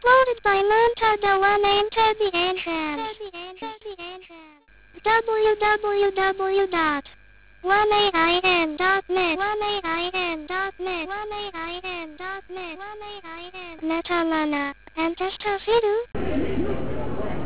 Uploaded by Montada One Enter the Entrance. www.1ain.net 1ain.net 1ain.net Netalana. And Testafidu.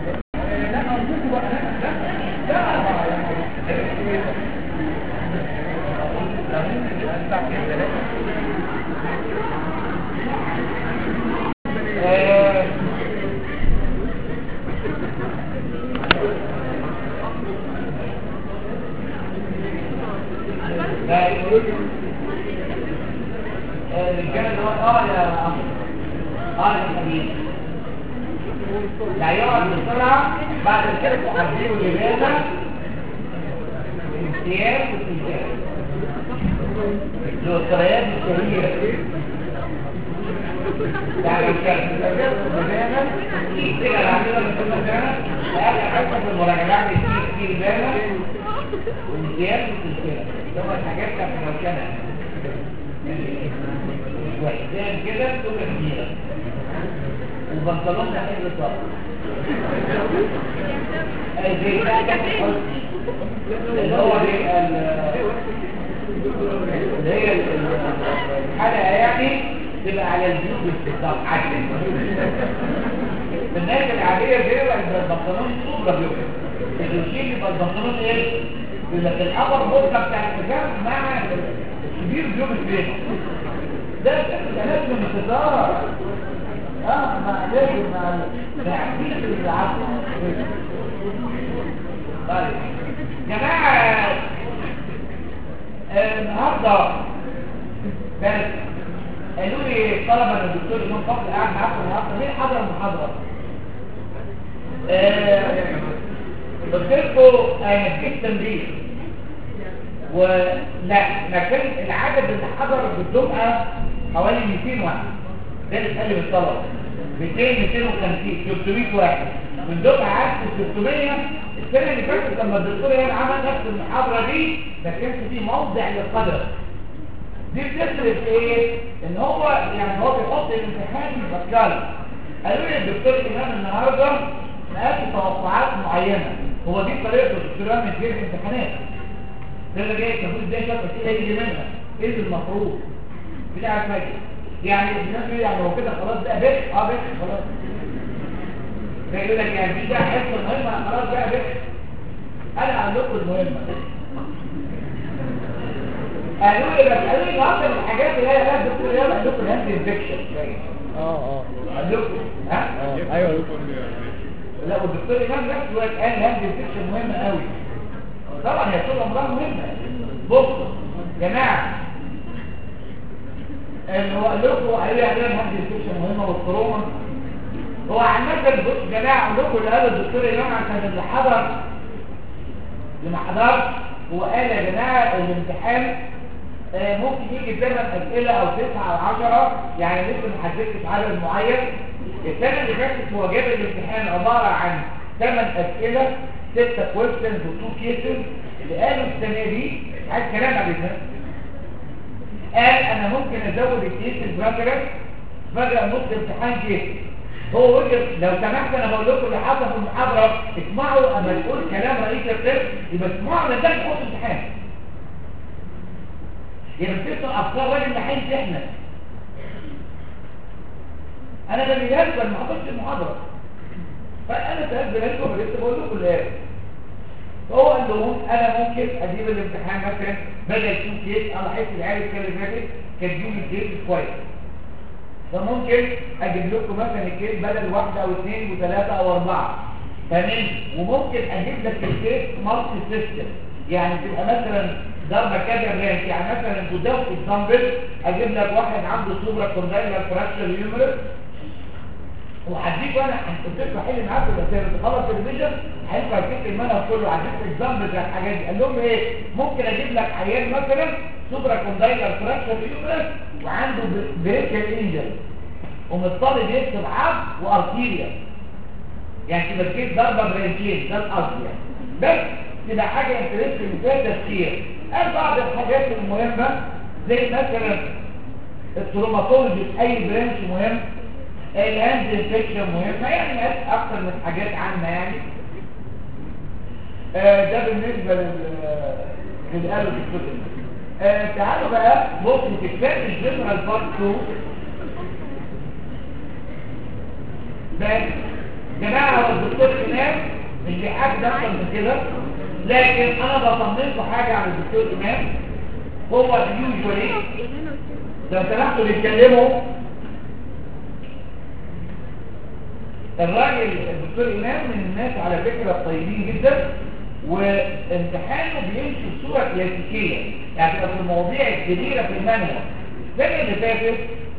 الرجاله اللي هو اه يا اه يا حبيبي لا يقعد بسرعه بعد كده تحضيره لماذا الامتياز والامتياز الذكريات الشهيره يعني كان لماذا كده العميله اللي كنا فيها اقل حاجه في المراجعات كتير كتير لماذا والامتياز والامتياز ده الحاجات بتاعت المركنه وحدان كده تبقى كبيرة وبنطلون ده حلو صح زي ده كان حسني اللي هو بيبقى اللي هي الحلقة يعني تبقى على الجيوب بالظبط عشان الناس العادية بيبقى البنطلون صورة بيبقى الروشين يبقى البنطلون ايه؟ يبقى الأبر بوكة بتاع الحجاب مع كبير جوب البيت ده كلام من الستارة اه مع لازم مع تعديل العقل طيب جماعة النهاردة بس قالوا لي طلبة ان الدكتور امام فضل قاعد معاكم النهارده مين حضر المحاضرة؟ قلت لكم انا جبت تمرين ولا مكان العدد اللي حضر بتبقى حوالي 200 واحد ده اللي اتقال بالطلب 200 250 300 واحد من دول عدد 300 السنه اللي فاتت لما الدكتور يعني عمل نفس المحاضره دي ما كانش في موضع للقدر دي بتفرق في ايه؟ ان هو يعني هو بيحط الامتحان بفكار قالوا لي الدكتور امام النهارده نقاش توقعات معينه هو دي طريقه الدكتور امام في الامتحانات ده اللي جاي كابوس ده شاف ايه هيجي منها ايه المفروض بتاع حاجه يعني الناس بيقول يعني هو كده خلاص ده بيت اه بيت خلاص فيقول لك يعني دي ده حته مهمه خلاص بقى بيت انا اقول لكم المهمه قالوا لي بس قالوا لي اكتر من الحاجات اللي هي لا دكتور يلا قال لكم الهاند انفكشن اه اه قال لكم ها اه ايوه لا والدكتور امام نفسه قال الهاند انفكشن مهمه قوي طبعا هي طول عمرها مهمه بصوا يا جماعه اللي هو قال لكم قال لي عليها الهاند انفكشن مهمه والكورونا هو عامه بصوا يا جماعه اقول لكم اللي قاله الدكتور امام عشان اللي حضر اللي ما حضرش هو قال يا جماعه الامتحان آه، ممكن يجي 8 اسئله او 9 او 10 يعني لسه ما حددتش عدد معين السنه اللي فاتت هو جاب الامتحان عباره عن 8 اسئله 6 كويستشنز و2 كيسز اللي قالوا السنه دي عايز كلام عليها قال انا ممكن ازود الكيسز مثلا فجاه نص امتحان كيس هو وجه لو سمحت انا بقول لكم اللي حصل في المحاضره اسمعوا اما يقول كلام رئيس القسم يبقى اسمعوا من ده نحط امتحان يبقى بتسمع افكار راجل لحين احنا انا ده بيهزر ما حضرتش المحاضره فانا سالت بناتكم لسه بقول لكم الايه فهو قال لهم انا ممكن اجيب الامتحان مثلا بدل يكون كيس انا حاسس العيال السنه اللي فاتت كانت تجيب الكيس كويس فممكن اجيب لكم مثلا الكيس بدل واحده او اثنين وثلاثه او اربعه تمام وممكن اجيب لك الكيس مالتي سيستم يعني تبقى مثلا ضربه كذا رانك يعني مثلا قدام اكزامبل اجيب لك واحد عنده سوبرا كوندايلر فراكشر هيومرس وهديك وانا قلت لكم حل معاكم بس لما تخلص الفيجن هينفع اديك المنهج كله هديك اكزامبل بتاع الحاجات دي قال لهم ايه ممكن اجيب لك عيان مثلا سوبرا كوندايلر فراكشر هيومرس وعنده بريكال انجل ومضطر يكتب عظم وارتيريا يعني تبقى كده ضربه برانشين ده القصد يعني بس تبقى حاجه انترستنج فيها تفكير قال بعض الحاجات المهمه زي مثلا التروماتولوجي في اي برانش مهم الهاند انفكشن مهمه يعني مقاس اكتر من حاجات عامه يعني آه ده بالنسبه لل للي قاله الدكتور آه تعالوا بقى بص تكتاب الجنرال بارت 2 بس جماعه هو الدكتور امام مش بيحاجز اكتر من كده لكن انا بطمنكم حاجه عن الدكتور امام هو يوجوالي لو سمحتوا بيتكلموا الراجل الدكتور امام من الناس على فكره الطيبين جدا وامتحانه بيمشي بصوره كلاسيكيه يعني في المواضيع الكبيره في المنهج السنه اللي فاتت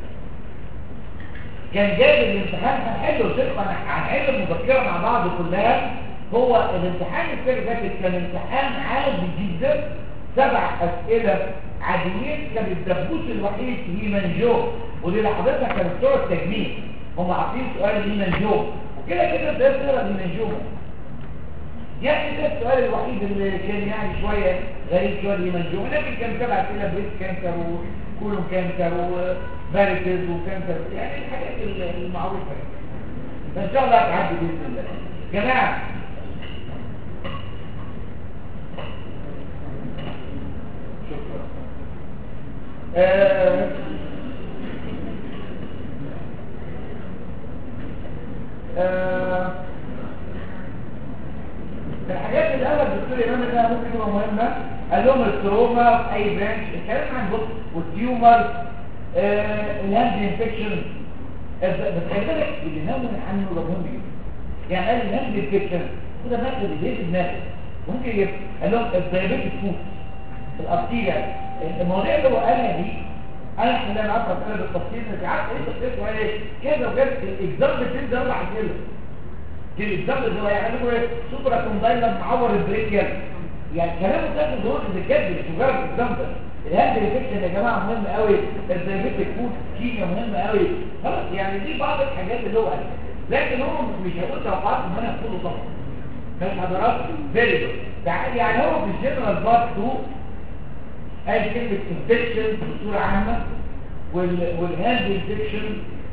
كان جايب الامتحان هنحله صدقا هنحل المذكره مع بعض كلها هو الامتحان السنه اللي فاتت كان امتحان عادي جدا سبع اسئله عاديين كان الدبوس الوحيد هي منجو ودي لحضرتك كانت صوره تجميل هم عارفين سؤال هي منجو وكده كده ده صوره هي منجو يعني ده السؤال الوحيد اللي كان يعني شويه غريب شويه هي منجو لكن كان سبع اسئله بريس كانسر وكولون كانسر وباريتز وكانسر يعني الحاجات المعروفه فان شاء الله هتعدي باذن الله جماعه آه آه الحاجات اللي قالها الدكتور امام انها ممكن تبقى مهمه قال لهم التروما في اي برانش الكلام عن بص والتيومر آه الهاند انفكشن بس خلي بالك اللي نون عنه ده مهم جدا يعني قال الهاند انفكشن وده ماخد ايديه في دماغه ممكن يبقى قال لهم الدايابيتس فوت الارتيريا المواضيع اللي هو قالها دي انا احنا ما اعرف اقول بالتفصيل بس عارف ايه التفصيل ايه كده وكده الاكزامبل دي ده اربع اسئله دي الاكزامبل ده يعملوا ايه سوبرا كومبايلر معور البريكيال يعني كلامه ده دول اللي كاتب مش مجرد اكزامبل الهاند انفكشن يا جماعه مهم قوي الدايبيتك فود كيميا مهم قوي خلاص يعني دي بعض الحاجات اللي هو قالها لكن هو مش هيقول توقعات ان انا كله طبعا مش حضرات فيري يعني هو في الجنرال بارت 2 قال كلمة انفكشن بصورة عامة والهاند انفكشن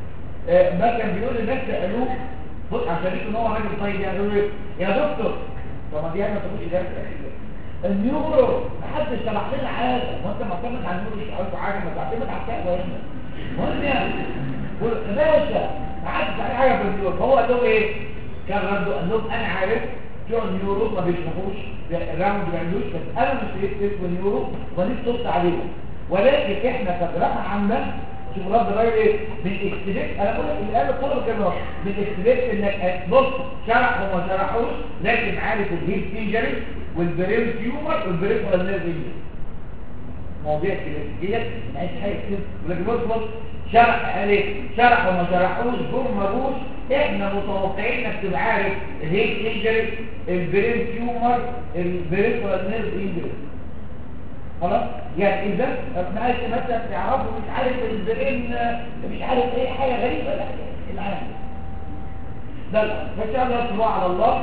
ما كان بيقول للناس سألوه بص عشان يكون هو راجل طيب يعني يقول يا دكتور طب ما دي انا ما تقولش ده النيورو محدش شرح لنا حاجه وانت معتمد على النيورو مش عارف حاجه ما تعتمد على الكعبه هنا المهم يعني يا باشا ما حدش عليه حاجه في النيورو فهو قال لهم ايه؟ كان رده قال لهم انا عارف بتوع النيورو ما بيشرحوش الراوند ما بيعملوش بس انا مش اسم النيورو وليس صوت عليهم ولكن احنا كدراسه عامه شوف رد الراجل ايه بالاكسبكت انا بقول لك اللي قال الطلبه كده بالاكسبكت انك بص شرح وما شرحوش لكن عارف الهيل انجري والبرين تيومر والبريفرال نيرف انجري مواضيع كلاسيكيه ما عايز حاجه كده ولكن بص بص شرح قال ايه شرح وما شرحوش جم ما جوش احنا متوقعين انك تبقى عارف الهيل انجري البرين تيومر البريفرال نيرف انجري خلاص يعني اذا ما قالش مثلا تعرفوا مش عارف البرين مش عارف ايه حاجه غريبه لا العالم ده فان شاء الله تبقى على الله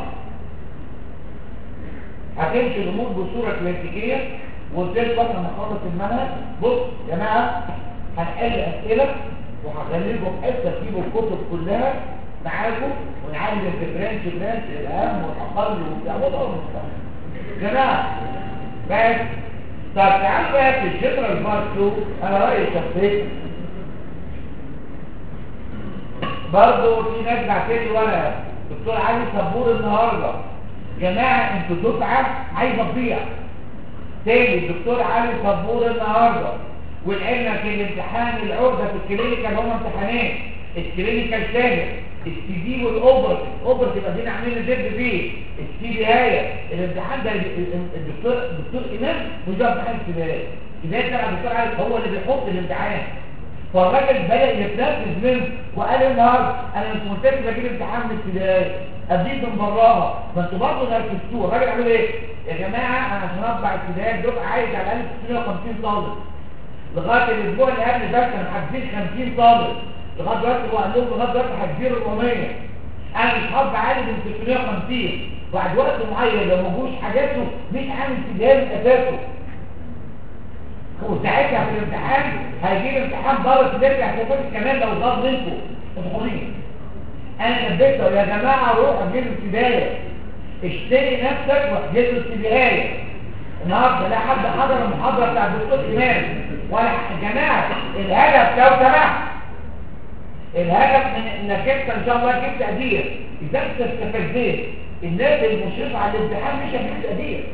هتمشي الامور بصوره كلاسيكيه وقلت لك بقى لما اخلص المنهج بص يا جماعه هنحل اسئله وهخلي لكم حته تجيبوا الكتب كلها معاكم ونعلم البرانش برانش الاهم والاقل والوضع والمستقبل جماعه بس طب تعال بقى في الجنرال بارت 2 انا رايي شخصي برضه في ناس بعتلي ورقه دكتور علي صبور النهارده جماعه انتوا دفعه عايزه تضيع تاني الدكتور علي صبور النهارده والعلم في الامتحان العرضه في الكلينيكال هم امتحانين الكلينيكال شامل السي دي والاوبر اوبر تبقى دي عاملين الدب فيه السي دي هايه الامتحان ده الدكتور الدكتور امام مش ده امتحان ابتدائي ابتدائي ده الدكتور عارف هو اللي بيحط الامتحان فالراجل بدا يتنفذ منه وقال النهارده انا مش ملتزم اجيب امتحان من ابتدائي اديك من براها ما انتوا برضه نرفزتوه الراجل عامل ايه يا جماعه انا عشان اطبع ابتدائي دفعه عايز على الاقل 650 طالب لغايه الاسبوع اللي قبل ده كانوا حاجزين 50 طالب لغايه دلوقتي هو قال لهم لغايه دلوقتي حاجزين 400 انا مش هطبع عادي من 650 بعد وقت معين لو ما جوش حاجاته مش عامل ابتدائي من اساسه وساعتها في الامتحان هيجيب امتحان بره ترجع تفكر كمان لو ضاف منكم الحريه انا نبهته يا جماعه روح اجيب السبايه اشتري نفسك واحجز له السبايه النهارده لا حد حضر المحاضره بتاع الدكتور امام ولا يا جماعه الهدف لو سمحت الهدف من انك انت ان شاء الله جبت تقدير اذا انت استفدت الناس المشرفه على الامتحان مش هتجيب تقدير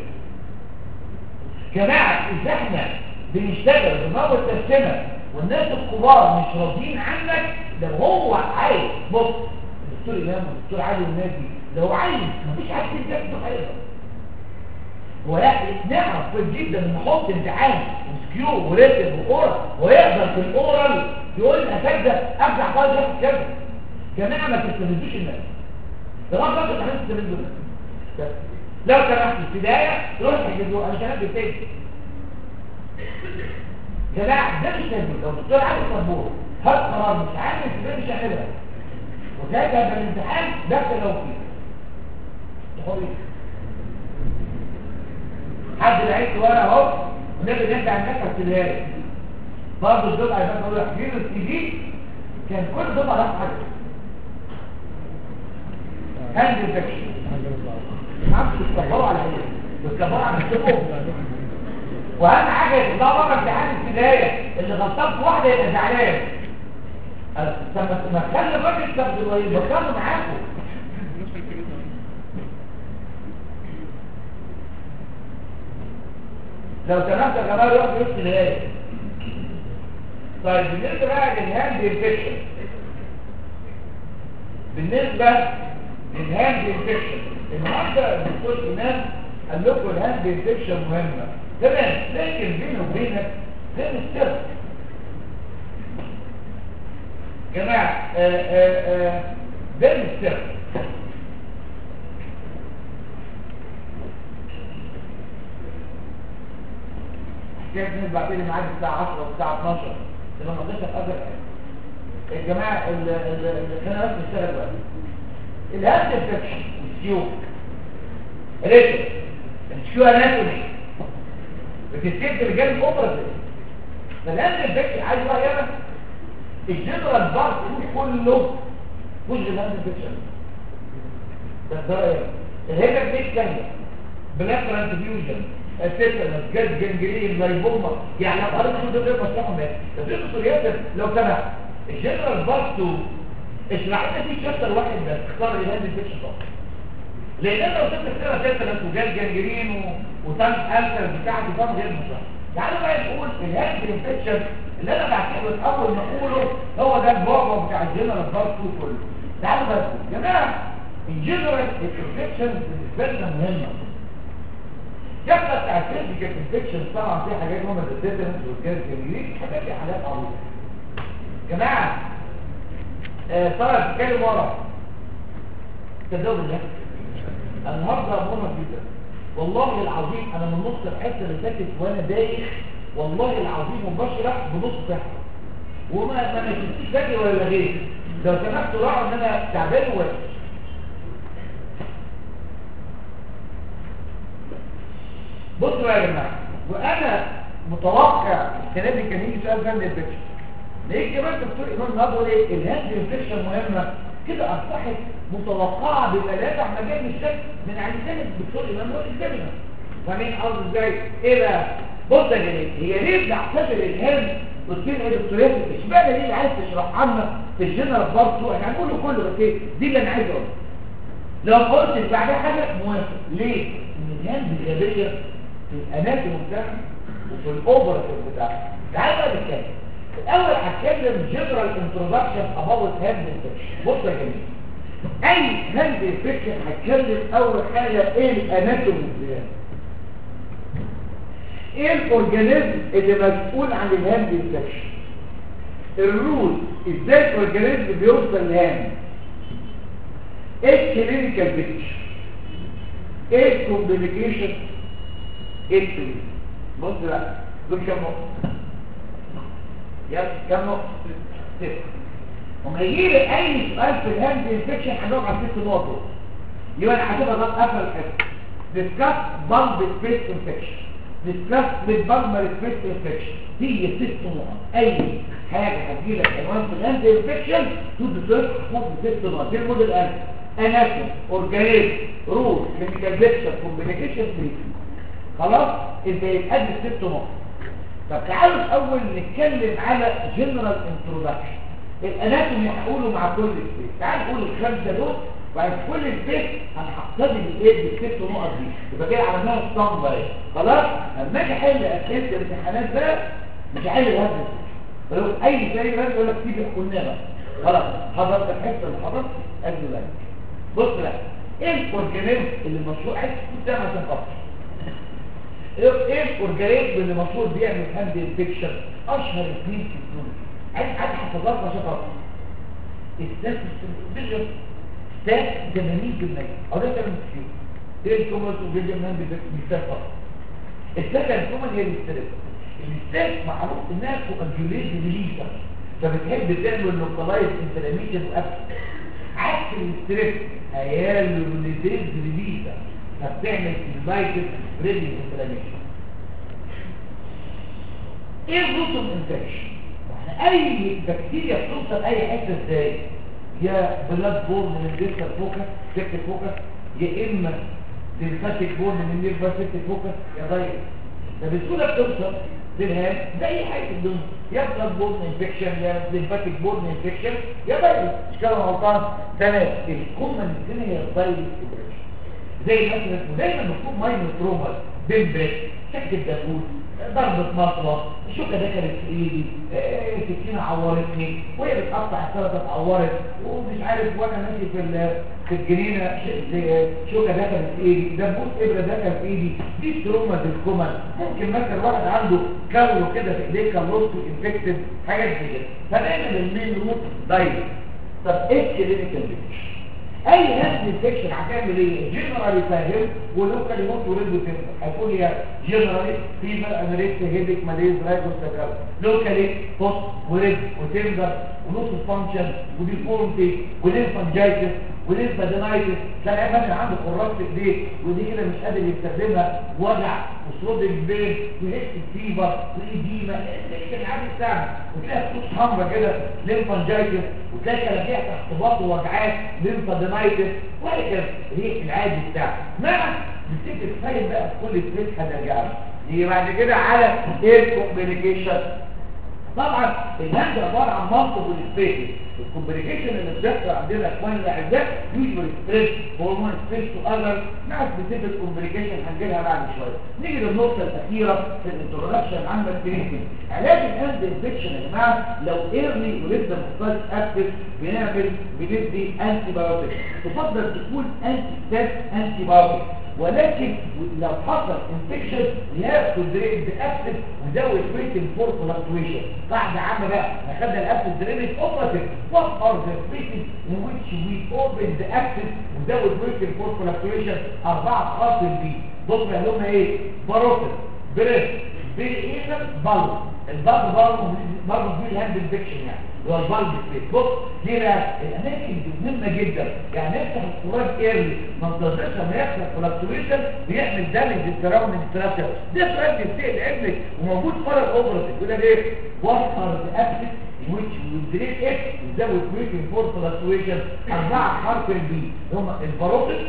جماعه اذا احنا بنشتغل بنموت نفسنا والناس الكبار مش راضيين عنك لو هو عايز بص الدكتور امام والدكتور علي والناس دي لو عايز مفيش حد يقدر هيقدر هو نعرف كويس جدا ان نحط امتحان وسكيو وريتم واورال ويقدر في الاورال يقول اساتذه ابدع طالب ياخد كذا جماعه ما تستفيدوش الناس طالما فاكر ان انت تستفيدوا الناس لو سمحت في البدايه روح تحجزوا انا مش هنبدا تاني جماعه ده مش لازم لو الدكتور عايز صبور هات قرار مش عامل كده مش هعملها وساعتها يبقى الامتحان دخل لو فيه تحط حد لعيب ورا اهو ونبدا نرجع نفكر في الهاري برضه الدفعه اللي بقول لك غير السي دي كان كل دفعه راح حاجه هاند انفكشن ما عرفتش تكبروا على ايه بتكبروا على نفسكم واهم حاجه يطلعوا بره امتحان البدايه اللي غلطان في واحده يبقى زعلان طب ما تخلي الراجل طب يبطلوا معاكم لو سمحت يا جماعه روح نص الهايه طيب بالنسبه بقى للهاند انفكشن بالنسبه للهاند انفكشن النهارده الدكتور ايمان قال لكم الهاند انفكشن مهمه تمام لكن بيني وبينك فين السر جماعه فين السر كيف نسبع بين الميعاد الساعة 10 والساعة 12 لما نقدرش نقدر يا جماعة اللي خلينا بس نشتغل بقى الهاند انفكشن السيو ريتم السيو اناتومي بتستيب رجال اوبراتيف فالهاند انفكشن عايز بقى ياما الجنرال بارت كله مش غير الهاند انفكشن ده ده ايه الهيدا بيت ثانيه بلاك ترانسفيوجن التتنس جلد جنجرين لايبوما يعني قريت شو ده غير مشروعهم ايه الدكتوريات لو سمحت الجنرال باستو اشرح لنا في شابتر واحد بس اختار الهاند انفكشن فقط لان انا لو سبت كده تتنس وجلد جنجرين و... وتم السر بتاعتي فاهم غير مشروع تعالوا بقى نقول الهاند انفكشن اللي انا بعتبره اول ما اقوله هو ده البابا بتاع الجنرال باستو كله تعالوا بس يا جماعه الجنرال انفكشن بالنسبه لنا مهمه يبقى بتاع الفيزيكال انفكشن طبعا في حاجات هم الديتنس والجاز الجنجرين حاجات دي حالات عبيطه جماعه آه طلع تتكلم ورا تدور بالله النهارده مهمه جدا والله العظيم انا من نص الحته اللي فاتت وانا دايخ والله العظيم مباشره بنص ساعه وما ما نسيتش باقي ولا لغيت لو سمحتوا راعوا ان انا تعبان ووحش بصوا بقى يا جماعه وانا متوقع السنه دي كان يجي سؤال فاند انفكشن ليه كمان دكتور ايمان النهارده يقول ايه الهاند انفكشن مهمه كده اصبحت متوقعه ببلاغه احنا جاي من الشك من عند ثاني الدكتور ايمان هو الكلمه فاهمين قصدي ازاي ايه بقى بص يا جماعه هي ليه بنعتبر الهاند قلت لي يا دكتور ياسر اشمعنى دي اللي عايز تشرحها لنا في الجنرال برضه احنا هنقوله كله بس ايه دي اللي انا عايز اقولها لو قلت بعدها حاجه موافق ليه؟ ان الهاند الغبيه في الاناتوم بتاعها وفي الاوبراتيف بتاعها تعال بقى نتكلم الاول هتكلم جنرال انترودكشن اباوت هاند انفكشن بص يا جميل اي هاند انفكشن هتكلم اول حاجه ايه الاناتوم بتاعها ايه الاورجانيزم اللي مسؤول عن الهاند انفكشن الرول ازاي الاورجانيزم بيوصل للهاند ايه الكلينيكال بيكتشر ايه الكومبليكيشن ايه الكلينيكال بص بقى دول كام نقطه يلا كام نقطه صفر وما يجي لي اي سؤال في الهاند انفكشن هنقعد على ست نقط يبقى انا هتبقى ده قفل الحته ديسكاس بالب سبيس انفكشن ديسكاس بالبالمر سبيس انفكشن هي ست نقط اي حاجه هتجيلك عنوان في الاند انفكشن تو ديسكاس حط ست نقط دي الموديل الاند اناتوم اورجانيزم روت كيميكال بيكتشر كومبينيكيشن خلاص انت يتقدم ست نقط طب تعالوا الاول نتكلم على جنرال انترودكشن الاناتومي هقوله مع كل سبيس تعال نقول الخمسه دول وبعد كل سبيس هنحتضن بالايه بالست نقط دي يبقى كده عملناها اسطمبه اهي خلاص لما اجي احل اسئله الامتحانات بقى مش هحل الهدف ولو اي زي ما يقول لك سيبي قلنا بقى خلاص حضرتك الحصه اللي حضرتك قبل ذلك بص بقى ايه الاورجانيزم اللي مشروع عايز تكون ده عشان خاطر ايه الاورجانيزم اللي مشهور بيعمل هاند انفكشن اشهر اثنين في الدنيا عايز عايز حفظات عشان خاطر الساس الفيجن ساس 80% او ده كلام كتير ايه الكومنت وفيجن مان بيساس فقط السكن كومن هي الاستريس الاستريس معروف انها كونجوليت ريليزر فبتحب تعمل لوكالايز انفلاميشن وابسس عكس الاستريس هيالوليزيز ريليزر فبتعمل سيلايتس ريلي انفلاميشن ايه الروتوم انفكشن اي بكتيريا بتوصل اي حته ازاي يا بلاد بورن من الديسكا فوكس سكت فوكس يا اما للفاتيك بورن من النيرفا سكت فوكس يا ضيق ده بسهوله بتوصل للهام زي حاجه في الدنيا يا بلاد بورن انفكشن يا للفاتيك بورن انفكشن يا ضيق مش كده غلطان تمام الكومن الدنيا هي الضيق زي مثلا ودايما مكتوب ماينو تروما بمبت شكل الدبوس ضربة مطوة الشوكة دخلت في ايدي آه، سكينة عورتني وهي بتقطع السلطة اتعورت ومش عارف وانا ماشي في ال- في الجنينة ش- زي- شوكة دخلت في ايدي دبوس ابرة دخل في ايدي دي تروما الكومن ممكن مثلا واحد عنده كالو كده في ايديه كالوستو انفكتد حاجات زي كده فدايما المين روت دايركت طب ايه الكلينيكال بيكتشر اي هاند انفكشن هتعمل ايه جنرالي فاهم ولوكالي موت وريد وتنفع هيقول يا جنرالي فيفر انريكس هيدك ماليز رايبوس تكال لوكالي هوت وريد وتنفع ونص فانكشن وديفورمتي ولينفانجايتس ولينفادينايتس تلاقي مثلا عنده قراص في ايديه ودي كده مش قادر يستخدمها وجع وصودك بين وهيك فيفر وايديما الانفكشن العادي بتاعنا وتلاقي خطوط حمراء كده لينفانجايتس وتلاقي كلاكيع تحت بطن وجعات لينفادينايتس وهكذا هي العادي بتاعنا مع بتبقى تفاهم بقى في كل ستيت هنرجع له نيجي بعد كده على ايه كومبليكيشن طبعا الهاند عباره عن منطق والسبيس الكومبليكيشن اللي بتحصل عندنا اخوان الاعزاء يوجوال ستريس هرمون ستريس تو اذر مع سبيسيفيك كومبليكيشن هنجيلها بعد شويه نيجي للنقطه الاخيره في الانترودكشن عن التريتمنت علاج الهاند انفكشن يا جماعه لو ايرلي ولسه مختلف اكتف بنعمل بندي انتي بايوتيك تفضل تكون انتي ستات انتي بايوتيك ولكن لو حصل انفكشن ياخد دريد اكتف وزود ويتنج فور فلكتويشن بعد عام بقى اخدنا الاكتف دريد اوبراتيف وات ار ذا سبيسز ان ويتش وي اوبن ذا اكتف وزود ويتنج فور فلكتويشن اربعه خاص بيه بص بقى لهم ايه باروتيف بريست بالايثر بالب البالب برضه برضه دي الهاند انفكشن يعني اللي هو البالب سبيس بص دي بقى الاماكن دي مهمه جدا يعني نفتح الخراج ايرلي ما ننتظرش لما يحصل فلكتويشن بيعمل دامج للسراوندنج ستراكشر ده سؤال بيتسال ابنك وموجود فرق اوبراتيف يقول لك ايه وات ار ذا اكتف which will delete it without waiting for fluctuation أربعة حرف البي هم الباروتس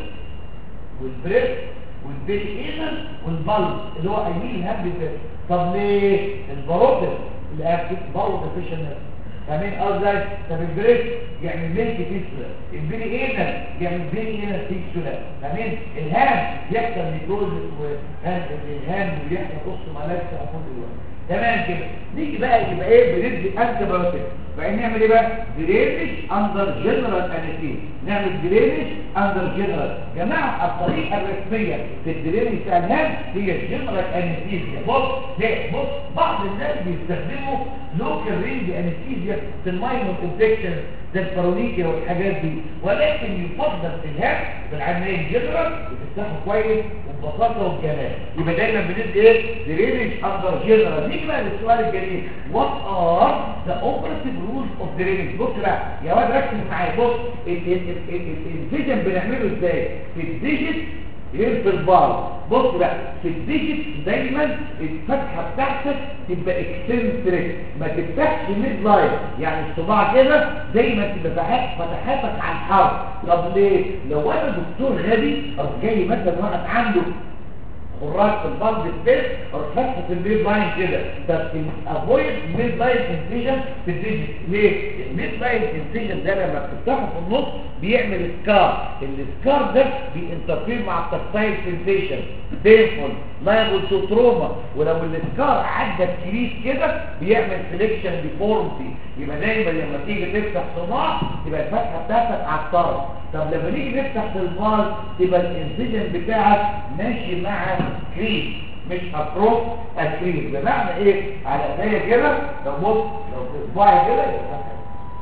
والبريس والبيشيزن والبلب اللي هو أيمين الهم بالبريس طب ليه الباروتس اللي أكتب باروت efficiency فاهمين قصدي طب البريس يعمل بينك فيستولا البيني اينا يعمل بيني اينا فيستولا فاهمين الهام يحصل نيكروزس وهام الهام ويحصل قص ملاك تأخذ الوقت تمام كده نيجي بقى يبقى ايه بندي انتي بايوتيك بقى نعمل ايه بقى درينج اندر جنرال انستيز نعمل درينج اندر جنرال جماعه الطريقه الرسميه في الدرينج بتاع الهام هي الجنرال انستيزيا بص ليه بص بعض الناس بيستخدموا لوكال رينج انستيزيا في الماينور انفكشن زي البارونيكيا والحاجات دي ولكن يفضل في الهام بالعمليه الجنرال بتفتحه كويس وببساطه وبجمال يبقى دايما بندي ايه درينج اندر جنرال نيجي بقى للسؤال الجميل وات ار ذا اوبراتيف رولز اوف درينج بص بقى يا واد ركز معايا بص الفيجن بنعمله ازاي في الديجيت غير في البار بص بقى في الديجيت دايما الفتحه بتاعتك تبقى اكسنتريك ما تفتحش ميد لاين يعني الصباع كده دايما تبقى فتح- فتحاتك على الحرف طب ليه لو انا دكتور غبي او جاي مثلا واحد عنده خراج في البلد سبيس او فتحه الميد لاين كده طب افويد الميد لاين انسيجن في الديجيت ليه الميد لاين انسيجن ده لما بتفتحه في النص بيعمل سكار السكار ده بينترفير مع التكتايل سنسيشن بينفول لايبل تو تروما ولو السكار عدى الكريس كده بيعمل سليكشن ديفورمتي يبقى دايما لما تيجي تفتح صباع تبقى الفتحه بتاعتك على الطرف طب لما نيجي نفتح في البال تبقى الانسيجن بتاعك ماشي مع كريس مش اكروس الكريس بمعنى ايه على ايديا كده لو بص لو في صباعي كده يبقى فتحه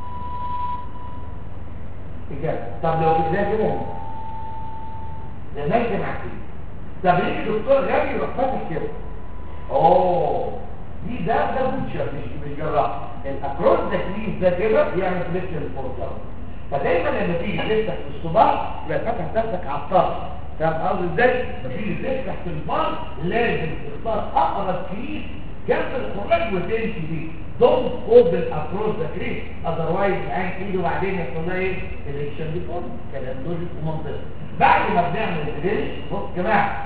إجابة طب لو في ده كده ده نجم مع كده طب ليه الدكتور غبي يروح فاتح كده اوه دي ده ده بوتشر مش مش جراح الاكروس ده كريس ده كده يعمل فليكشن الفورتال فدايما لما تيجي تفتح في الصباع يبقى فاتح نفسك على الطرف فاهم قصدي ازاي؟ لما تيجي تفتح في البار لازم تختار اقرب كريس جنب الخراج وتمشي دي دونت اوبن اكروس ذا كريس اذروايز العين تيجي وبعدين يحصل لها ايه؟ الكشن دي فورم كلام لوجيك ومنطقي بعد ما بنعمل الدرينج بص يا جماعه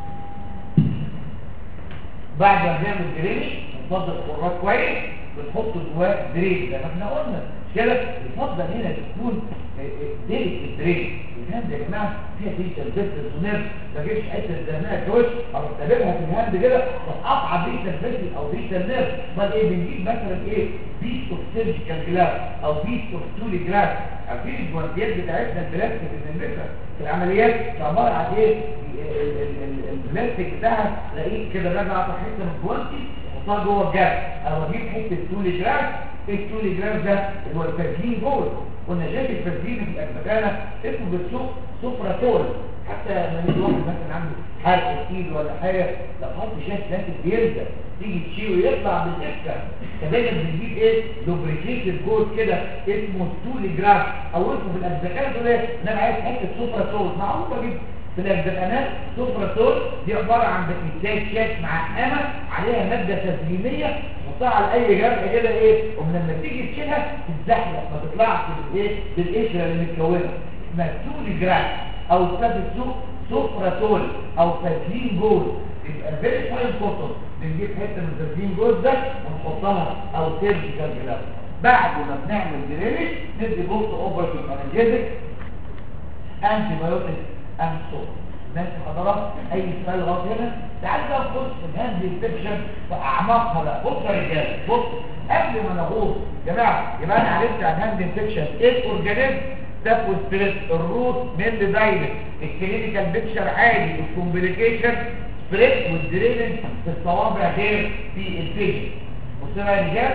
بعد ما بنعمل درينج بنفضل الخراج كويس بنحط جواه درين زي ما احنا قلنا مش كده يفضل هنا تكون ديرك الدرين الهاند يا جماعه فيها ديجيتال بيستس ونيرف ما جيبش حته زنقه كويس او تتابعها في الهاند كده تقطع ديجيتال بيستس او ديجيتال نيرف امال ايه بنجيب مثلا ايه بيس اوف سيرجيكال جلاس او بيس اوف تولي جلاس عارفين الجوانتيات بتاعتنا البلاستيك اللي بنلبسها في العمليات عباره عن ايه ال- ال- ال- البلاستيك بتاعها تلاقيه كده راجع على حته من الجوانتي يحطها جوه الجرح او اجيب حته تولي جراف ايه التولي جراف ده اللي هو الفازلين جوه كنا شايف الفازلين في المكانه اسمه بالسوق سوبراتول حتى لما يجي واحد مثلا عنده حرق في ايده ولا حاجه لو حط شاشه ناتج بيلزق تيجي تشيله يطلع بالسكه فدايما بنجيب ايه لوبريكيتد جولد كده اسمه ستولي جراف او اسمه في الاجزاء دول ايه ان انا عايز حته سوبراتول معروفه جدا في الاجزاء سوبراتول دي عباره عن بكتيريا شاش معقمه عليها ماده تزيينيه تحطها على اي جرح كده ايه ولما تيجي تشيلها تتزحلق ما تطلعش بالايه بالقشره اللي متكونه اسمها ستولي جراف او استاذ السوق سوبراتول او فازلين جولد يبقى فيري فاين كوتون بنجيب حته من الفازلين جولد ده ونحطها او سيرجيكال جلاس بعد ما بنعمل درينج ندي بوست اوبرتيف انالجيزك انتي بايوتيك اند سو ماشي حضرات اي سؤال لغايه هنا تعال بقى نخش في الهاند انفكشن في اعماقها بقى بص يا رجاله بص قبل ما نغوص يا جماعه يبقى انا عرفت عن الهاند انفكشن ايه الاورجانيزم تاكو ستريس الروت من دايركت الكلينيكال بيكشر عادي الكومبليكيشن سبريد والدرينج في الصوابع غير في الفيجن بص بقى يا رجاله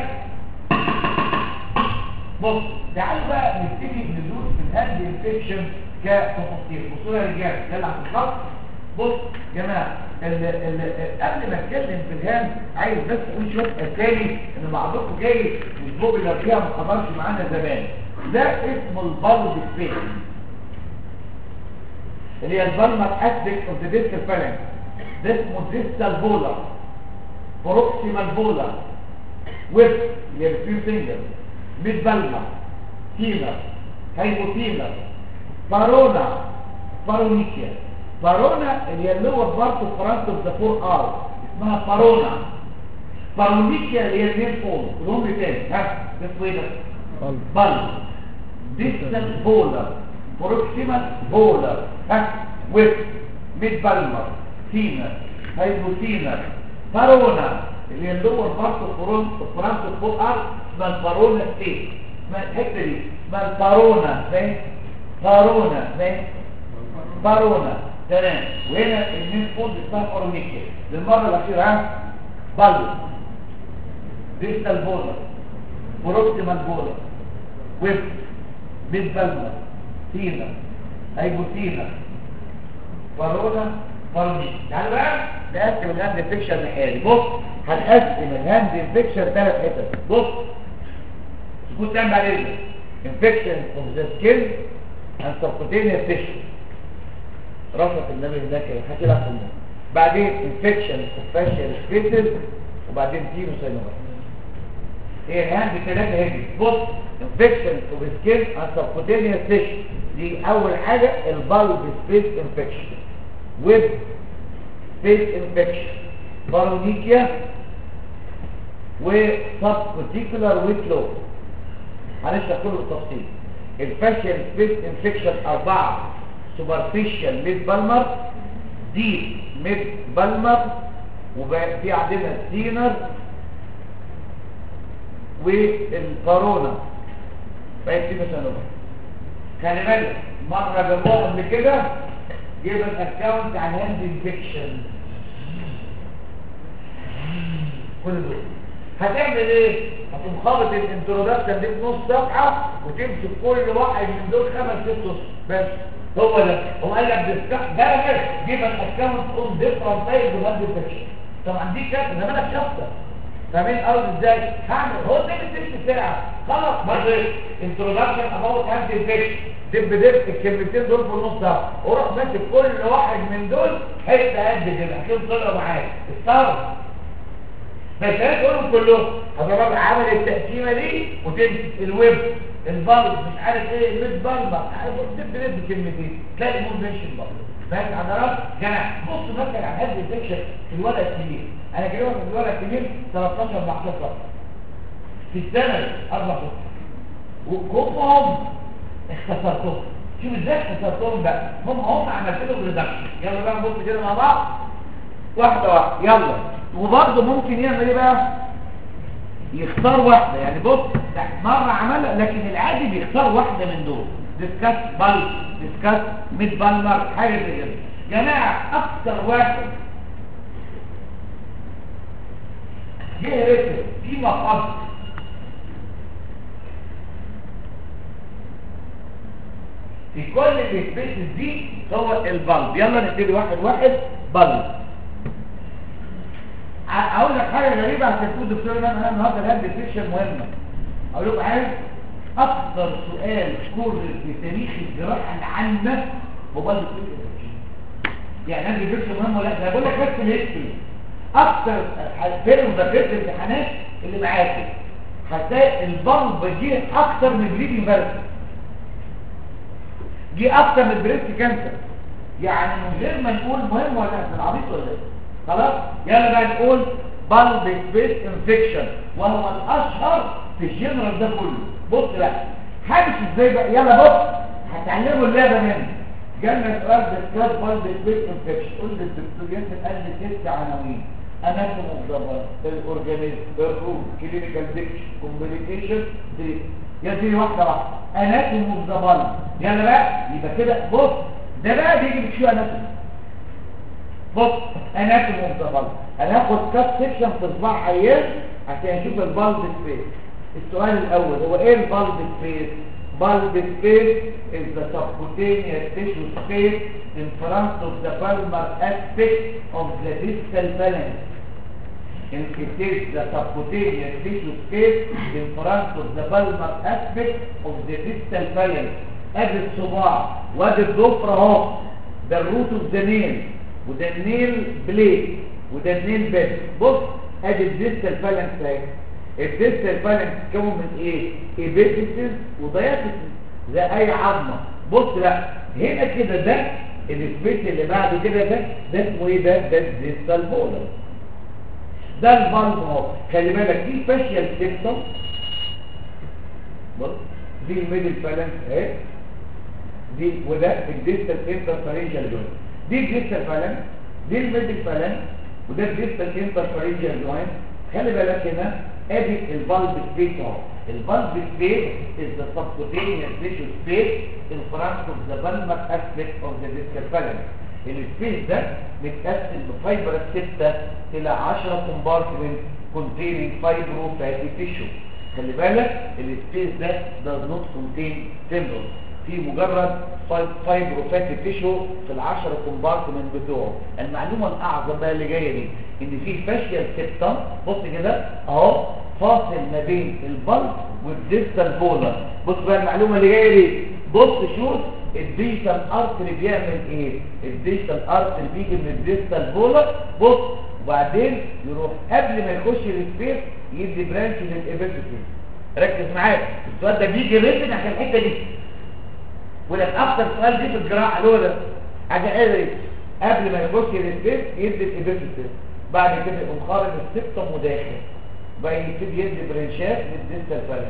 بص تعالوا بقى نبتدي ندوس في الهاند انفكشن كتفاصيل بصوا يا رجاله يلا على الخط بص يا جماعه ال ال قبل ما اتكلم في الهاند عايز بس اقول شويه اسامي ان بعضكم جاي الاسبوع اللي فيها ما حضرش معانا زمان ده اسمه البلد سبيس اللي هي البلمر اسبكت اوف ذا ديسكال فالنس ده اسمه ديستال بولر بروكسيمال بولر ويب اللي هي الفيو فينجر ميد بالما تيمر هايبوتيمر بارونا بارونيكيا بارونا اللي هي اللور بارت اوف فرانت اوف ذا فور ار اسمها بارونا بارونيكيا اللي هي المين فول كلهم تاني ها ده اسمه ايه ده؟ بل ديستال بولر بروكسيمال بولر ها ويب ميد بالمر تيمر هايبوتيمر بارونا اللي هي اللور بارت اوف فرانت اوف فور ار اسمها البارونا ستيت اسمها الحته دي اسمها البارونا فاهم بارونا فاهم بارونا تمام وهنا المين فود اسمها بارونيكيا للمره الاخيره ها بل ديستال بولر بروكسيمال بولر ويب ميد بالمر تينا هايبوتينا بارونا بارونيكيا تعالوا بقى نقسم الهاند انفكشن لحالي بص هنقسم الهاند انفكشن ثلاث حتت بص تكون تعمل عليه infection of the skin and subcutaneous tissue رفض النبي هناك حكي لك الموت بعدين انفكشن فاشيال سبيسز وبعدين تيمو سينوما ايه الهام بثلاثه هيدي بص انفكشن اوف سكين اند سبكوتينيوس تيشو دي اول حاجه البالب سبيس انفكشن ويب سبيس انفكشن بارونيكيا وسبكوتيكولار ويتلو هنشرح كله بالتفصيل الفاشيال سبيس انفكشن اربعه سوبرفيشال ميد بالمر دي ميد بالمر وفي عندنا السينر والكورونا بقت دي مثلا خلي بالك مره جابوها قبل كده جيب الاكونت على الهاند انفكشن كل دول هتعمل ايه هتقوم خابط الانترودكشن دي بنص صفحه وتمسك كل واحد من دول خمس ست سطور بس هو ده هو قال لك ديسكاس ده بس جيب الاكونت اون ديفرنت تايب وهاند انفكشن طبعا دي كده ده مالك شخصه فاهمين قصدي ازاي هعمل هو ده التست ساعه خلاص برضه انترودكشن اباوت هاند انفكشن دب دب الكلمتين دول في النص ده وروح ماسك كل واحد من دول حته قد كده هتلاقيهم طلعوا معاك استغرب بس انا تقولهم كلهم هضرب عمل التقسيمه دي وتمسك الويب البلد مش عارف ايه الميد بالبر عارف دب دب كلمتين تلاقي مول ماشي البلد فاهم حضرتك جماعه بصوا مثلا على هذه الفكره في الورق الكبير انا كده في الورق الكبير 13 14 صفحه في السنه اربع صفحات وكلهم اختصرتهم شوف ازاي اختصرتهم بقى هم هم عملت لهم ريدكشن يلا بقى نبص كده مع بعض واحده واحده يلا وبرضه ممكن يعمل ايه بقى يختار واحده يعني بص مره عملها لكن العادي بيختار واحده من دول ديسكاس بال ديسكاس ميد بالمر حاجه زي كده جماعه اكتر واحد جه ريتم في مقصد في كل السبيسز دي هو البلب يلا نبتدي واحد واحد بلب اقول لك حاجه غريبه عشان تقول دكتور انا انا النهارده الهاند ديفيشن مهمه اقول لكم عارف اكثر سؤال كور في تاريخ الجراحه العامه هو بلد يعني هاند ديفيشن مهم ولا لا بقول لك بس الهيستوري اكثر فين مذاكره الامتحانات اللي معاكم هتلاقي البلب جه اكثر من بريد فيرس جه اكثر من بريست كانسر يعني من غير ما نقول مهم ولا لا العبيط ولا ايه خلاص يلا بقى نقول بالب سبيس انفكشن وهو الاشهر في الجنرال ده كله بص بقى همشي ازاي بقى يلا بص هتعلموا اللعبه مني جالنا سؤال ديسكاس بالب سبيس انفكشن قول للدكتور ياسر قال لي ست عناوين اناتوم اوف ذا الاورجانيزم الروم كلينيكال ديكشن كومبليكيشن دي يا دي واحده واحده اناتوم اوف ذا بالب يلا بقى يبقى كده بص ده بقى بيجي بشو اناتوم بص اناتوم اوف ذا بالب انا هاخد كات سيكشن في صباع عيان عشان اشوف البالب سبيس السؤال الاول هو ايه البالب سبيس bulb space is the subcutaneous tissue space in front of the palmar aspect of the distal phalanx. And it is the subcutaneous tissue space in front of the palmar aspect of the distal phalanx. ادي الصباع وادي الضفر اهو ده الروت اوف ذا نيل وده النيل بليد وده النيل بيد بص ادي الديستال فالانس اهي الديستال فالانس تتكون من ايه ايبيثيسيس وداياتيسيس زي اي عظمه بص لا هنا كده ده السبيس اللي بعد كده ده ده اسمه ايه ده ده الديستال بولر ده الفالف اهو خلي بالك دي فاشيال سيستم بص دي الميدل فالانس اهي دي وده الديستال انترفارنجال جوينت دي الديستال فالانس دي الميدل فالانس وده الديستال انترفارنجال جوينت خلي بالك هنا ادي الفالف سبيس اهو الفالف سبيس is the subcutaneous tissue space in front of the palmar aspect of the distal phalanx السبيس ده متقسم بفايبر ستة الى 10 كومبارتمنت containing fibrofatty tissue خلي بالك السبيس ده does not contain tendons في مجرد فايبروفاتي تيشو في العشر كومبارتمنت بتوعه المعلومه الاعظم بقى اللي جايه دي ان في فاشيال سيبتم بص كده اهو فاصل ما بين البلب والديستال بولر بص بقى المعلومه اللي جايه دي بص شوف الديجيتال ارتري بيعمل ايه الديجيتال ارتري بيجي من الديجيتال بولر بص وبعدين يروح قبل ما يخش السبيس يدي برانش للابيثيسيس ركز معايا السؤال ده بيجي ريتن عشان الحته دي ولك اكتر سؤال دي في الجراحه الاولى حاجه ايه قبل ما يخش السبيس يدي الابيثيسيس بعد كده يقوم خارج السبتم وداخل بقى يبتدي يدي برانشات للديجيتال فالنس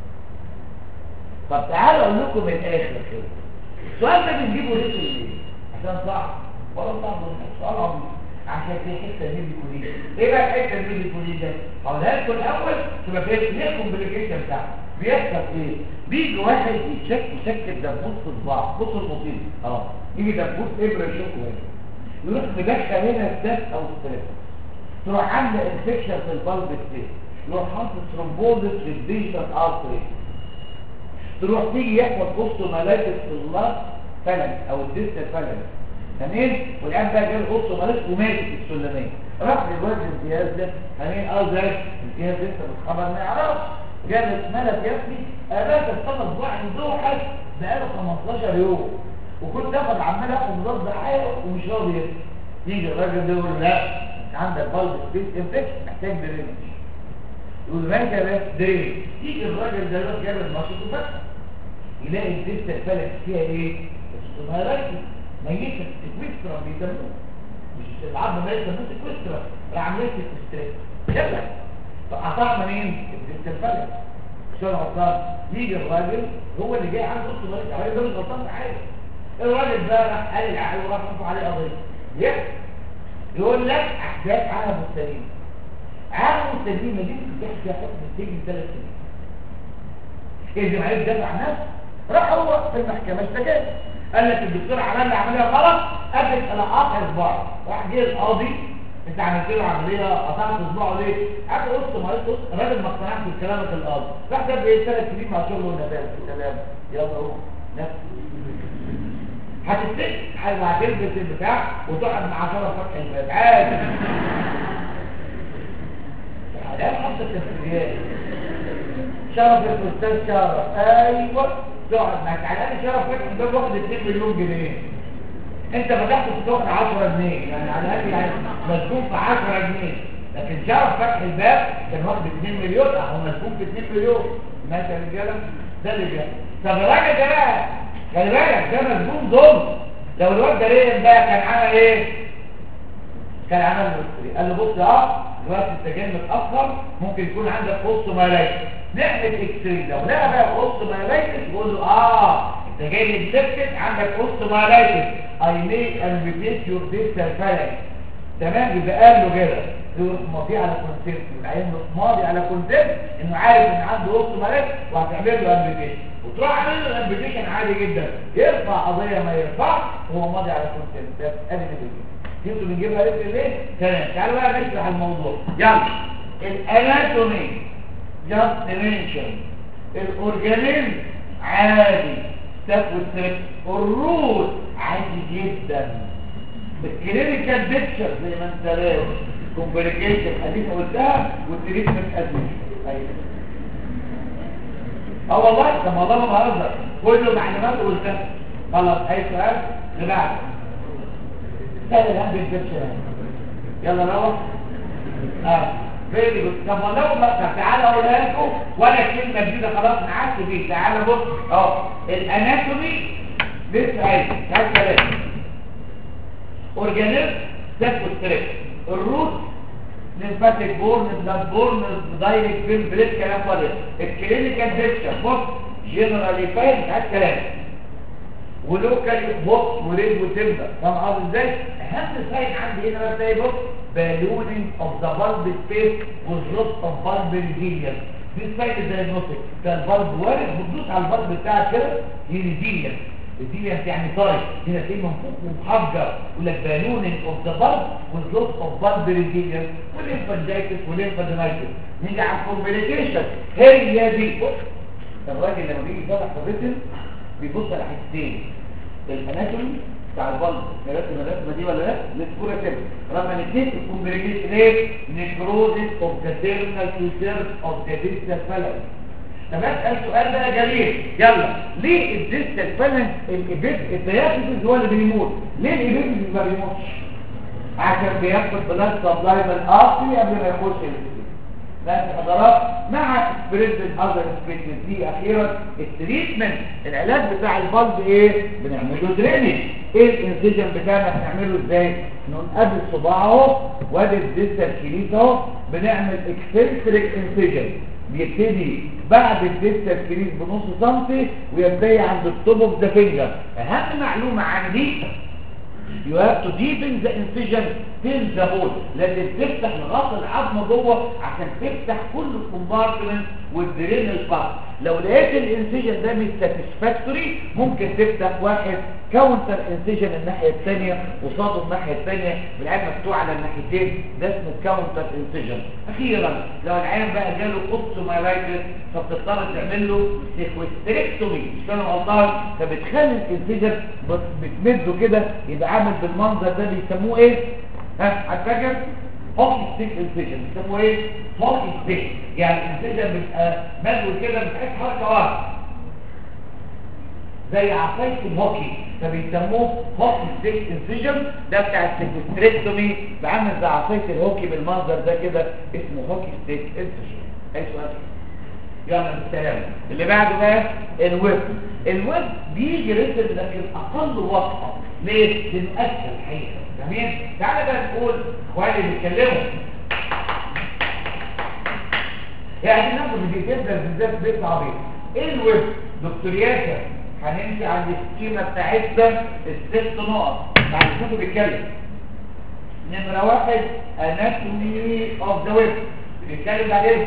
طب تعالوا اقول لكم من الاخر كده السؤال ده بنجيبه ليه ليه عشان صعب ولا صعب ولا سؤال عظيم عشان في حته الميديكوليه ايه بقى الحته الميديكوليه ده هقولها لكم الاول تبقى فاهم ليه الكومبليكيشن بتاعه بيحصل ايه بيجي واحد يتشك يشكل دبوس في صباعه بص المصيبه اه يجي دبوس ابره يشك هنا يروح مدخل هنا ستاف او ستريس تروح عامله انفكشن في البلب ستيت يروح حاطط ثرومبوزس في الديجيتال ارتري تروح تيجي يحصل قصه ملاكس في الله فلن او الديستال فلن تمام والان بقى جاي قصه ملاكس وماسك السلميه راح للواد الامتياز ده تمام اه زي الامتياز لسه بالخبر ما يعرفش جاب اتملت يا ابني اباك الخمس ضاع دوحك بقاله 15 يوم وكنت اخد عمال اخد مضاد حيوي ومش راضي يفهم يجي الراجل ده يقول لا انت عندك بلد سبيس انفكشن محتاج درينج يقول ماشي يا باشا درينج يجي الراجل ده يروح جاب المشط وفتح يلاقي الدستة الفلك فيها ايه؟ استماراتي ميتة سكويسترا بيسموه مش العظم ما يسموه سكويسترا عملية سكويسترا يلا فقطع منين؟ الدستة الفلك شو الغلطان؟ يجي الراجل هو اللي جاي عنده استماراتي الراجل ده مش غلطان في حاجة الراجل ده راح قال العقل وراح رفع عليه قضية يس يقول لك احداث عالم مستديم عالم مستديم دي ممكن تحكي فيها حكم السجن ثلاث سنين ايه ما عرف دافع عن نفسه راح هو في المحكمة اشتكى قال لك الدكتور عمل لي عملية غلط قبل على قطع اصبعه راح جه القاضي انت عملت له عملية قطعت اصبعه ليه؟ قعد قلت ما قلت الراجل ما اقتنعش بكلامك القاضي راح جاب ايه ثلاث سنين مع شغله ونبات كلام يلا هو نفس هتتفق هتلبس البتاع وتقعد مع شرف فتح الباب عادي ده حصة التفريات شرف الاستاذ شرف ايوه تقعد معاك على الاقل شرف فتح الباب واخد 2 مليون جنيه انت فتحت تاخد 10 جنيه يعني على الاقل يعني مسكون في 10 جنيه لكن شرف فتح الباب كان واخد 2 مليون اهو مسكون في 2 مليون ماشي يا رجاله ده اللي بيحصل طب الراجل ده بقى خلي بالك ده مسجون ظلم لو الواد ده ريم بقى كان عمل ايه كان عمل مصري قال له بص اه دلوقتي انت جاي متاخر ممكن يكون عندك قص ملايكه نعمل اكس راي لو لقى بقى قص ملايكه يقول له اه انت جاي متلفت عندك قص ملايكه اي ميك امبيتيت يور ديستال فالك تمام يبقى قال له كده يروح ماضي على كونسيبت العين ماضي على كونسيبت انه عارف ان عنده قص ملايكه وهتعمل له امبيتيشن وتروح عامل له الامبيتيشن عادي جدا يرفع قضيه ما يرفعش وهو ماضي على كونسيبت بس ادي كده جبتوا بنجيبها لسه ليه؟ تمام تعالوا بقى نشرح الموضوع يلا الاناتومي جاست منشن الاورجانيزم عادي ستاف والستريب الروت عادي جدا الكلينيكال بيكتشر زي ما انت لازم كومبليكيشن اديك قلتها والتريتمنت ادمنشن ايوه اه والله طب والله ما بهزر كل معلومات قلتها خلاص اي سؤال اللي بعده سهل الهم بالبيكتشر يلا نروح اه فيري جود طب والله بقى تعالى اقولها لكم ولا كلمه جديده خلاص معاك دي تعالى بص اهو الاناتومي لسه عايز تعالى ثلاثه اورجانيزم ستيب ستريب الروت ليمفاتيك بورن بلاد بورن دايركت فين بليت كلام فاضي الكلينيكال بيكتشر بص جنرالي فاهم هات كلام ولوكال بص وريد وتمبر فاهم قصدي ازاي اهم ساين عندي هنا بس ايه بص بالونينج اوف ذا بالب سبيس والروت اوف بالب ريزيلينس دي ساين دايجنوستيك ده البلب وارد بتدوس على البلب بتاعك كده ريزيلينس ريزيلينس يعني طري هنا تلاقيه منفوخ ومحجر يقول لك بالونينج اوف ذا بالب والروت اوف بالب ريزيلينس والليمفادايتس والليمفادينايتس نيجي على الكومبليكيشن هي دي بص الراجل لما بيجي يفتح في الريتم بيبص على حاجتين الاناتومي بتاع البلد مرسم الرسمه دي ولا لا للصوره كده رقم اثنين الكومبليكيشن ايه نيكروزيس اوف ذا تيرمينال تو سيرف اوف ذا ديستال فالس طب اسال سؤال بقى جميل يلا ليه الديستال فالنس الابيد الديافيزيس هو اللي بيموت ليه الابيد ما بيموتش عشان بياخد بلاد سبلاي من الاصلي قبل ما يخش الابيد لان حضرات مع سبريد الاذر سبيشال دي اخيرا التريتمنت العلاج بتاع البلب ايه بنعمله درينج ايه الانسجن بتاعنا بنعمله ازاي نقابل صباع اهو وادي الديستال كريس اهو بنعمل اكسنتريك انسجن بيبتدي بعد الديستال كريس بنص سنتي وينتهي عند التوب اوف ذا فينجر اهم معلومه عندي you have to deepen the incision till the hole لازم تفتح لغايه العظم جوه عشان تفتح كل الكومبارتمنت والدرين البارت لو لقيت الانسيجن ده مش ساتسفاكتوري ممكن تفتح واحد كاونتر انسيجن الناحيه الثانيه قصاده الناحيه الثانيه بالعين مفتوح على الناحيتين ده اسمه كاونتر انسيجن اخيرا لو العين بقى جاله قطس مايلايتس فبتضطر تعمل له سيكوستريكتومي مش انا غلطان فبتخلي الانسيجن بتمده كده يبقى عامل بالمنظر ده بيسموه ايه ها هتفكر هوكي ستيك انسيجن بيسموه ايه هوكي ستيك يعني الانسيجن بيبقى مدول كده بتحس حركه واحده زي عصايه الهوكي فبيسموه هوكي ستيك انسيجن ده بتاع السيكوستريكتومي بعمل زي عصايه الهوكي بالمنظر ده كده اسمه هوكي ستيك انسيجن اي سؤال يلا بالسلام اللي بعده بقى الويب الويب بيجي رسل لكن اقل وقفه ليه؟ للاسهل الحقيقه جميل تعالى بقى نقول اخواني اللي بيتكلموا يعني ناخد الديتيلز بالذات بيت عبيط ايه الويب دكتور ياسر هنمشي على السكيمه بتاعتنا الست نقط بعد شوفوا بيتكلم نمره واحد اناتومي اوف ذا ويب بيتكلم بعدين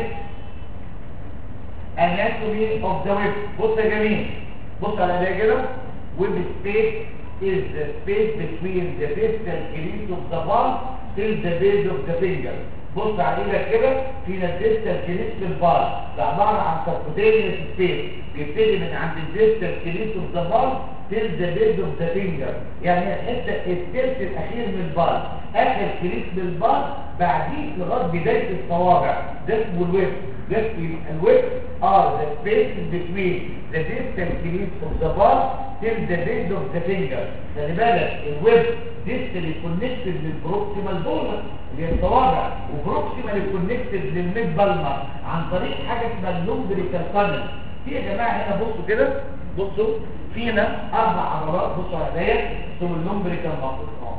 anatomy of the web بص يا جميل بص على ده كده web space is the space between the distal crease of the palm till the base of the finger بص على ايدك كده فينا الديستال كريس في البال ده عباره عن سبكوتينيوس سبيس بيبتدي من عند الديستال كريس اوف ذا بال تيل ذا بيز اوف ذا فينجر يعني الحته الثلث الاخير من البال اخر كريس للبال بعديه لغايه بدايه الصوابع ده اسمه الويب ده اسمه الويب ار ذا سبيس بتوين ذا ديستال كريس اوف ذا بال تيل ذا بيز اوف ذا فينجر خلي بالك الويب ديستال كونكتد للبروكسيمال بولر اللي هي الصوابع وبروكسيمال كونكتد للميد بالمر عن طريق حاجه اسمها اللومبريكال فانل في يا جماعه هنا بصوا كده بصوا فينا اربع عضلات بصوا على ايديا اسمهم اللومبريكال ماسل اه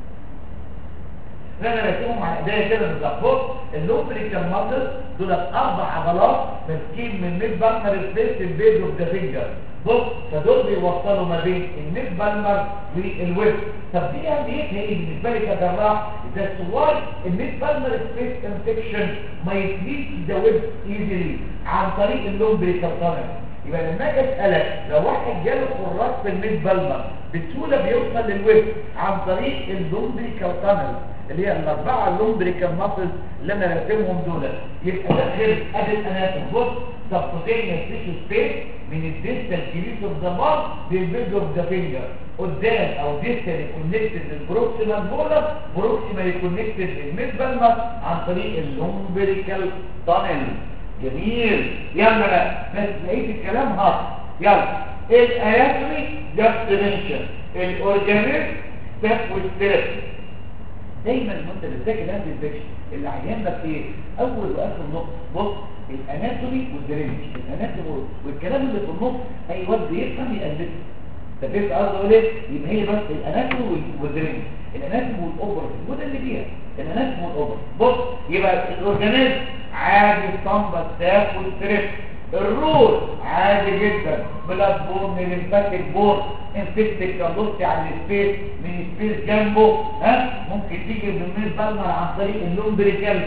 انا راسمهم على ايديا كده بالظبط بص اللومبريكال ماسل دول اربع عضلات ماسكين من ميد بالمر سبيس البيز اوف ذا فينجر بص فدول بيوصلوا ما بين الميد بالمر والويب طب دي اهميتها ايه بالنسبه لي كجراح ده واي الميد بالمر سبيس انفكشن ما يتليش ذا ويب ايزلي عن طريق اللومبريكال تانل يبقى لما اجي اسالك لو واحد جاله خراج في الميد بالمر بسهوله بيوصل للويب عن طريق اللومبريكال تانل اللي هي الاربعه اللومبريكال ماسلز اللي انا راسمهم دول يبقى ده غير ادي الاناتوم بص سبكوتينيوس تيشو سبيس من الديستال كريس اوف ذا بار للبيج اوف ذا فينجر قدام او ديستال كونكتد للبروكسيمال بولر بروكسيمال كونكتد للميد بالمر عن طريق اللومبريكال تانل جميل يلا بقى بس لقيت الكلام هارد يلا الاناتومي جاست منشن الاورجانيزم ستيب وستيب دايما وانت بتذاكر الهاند انفكشن اللي عيانك ايه اول واخر نقطه بص الاناتومي والدرينج الاناتومي والكلام اللي في النص اي واد بيفهم يقلده ده فهمت قصدي اقول ايه يبقى هي بس الاناتومي والدرينج الاناتومي والاوبر وده اللي فيها الاناتومي والاوبر بص يبقى الاورجانيزم عادي الصنبه الساف والستريب الرول عادي جدا بلاد بورن لمفاتك بورن انفكتك كالوستي على السبيس من سبيس جنبه ها ممكن تيجي من الميل بالمر عن طريق اللومبريكال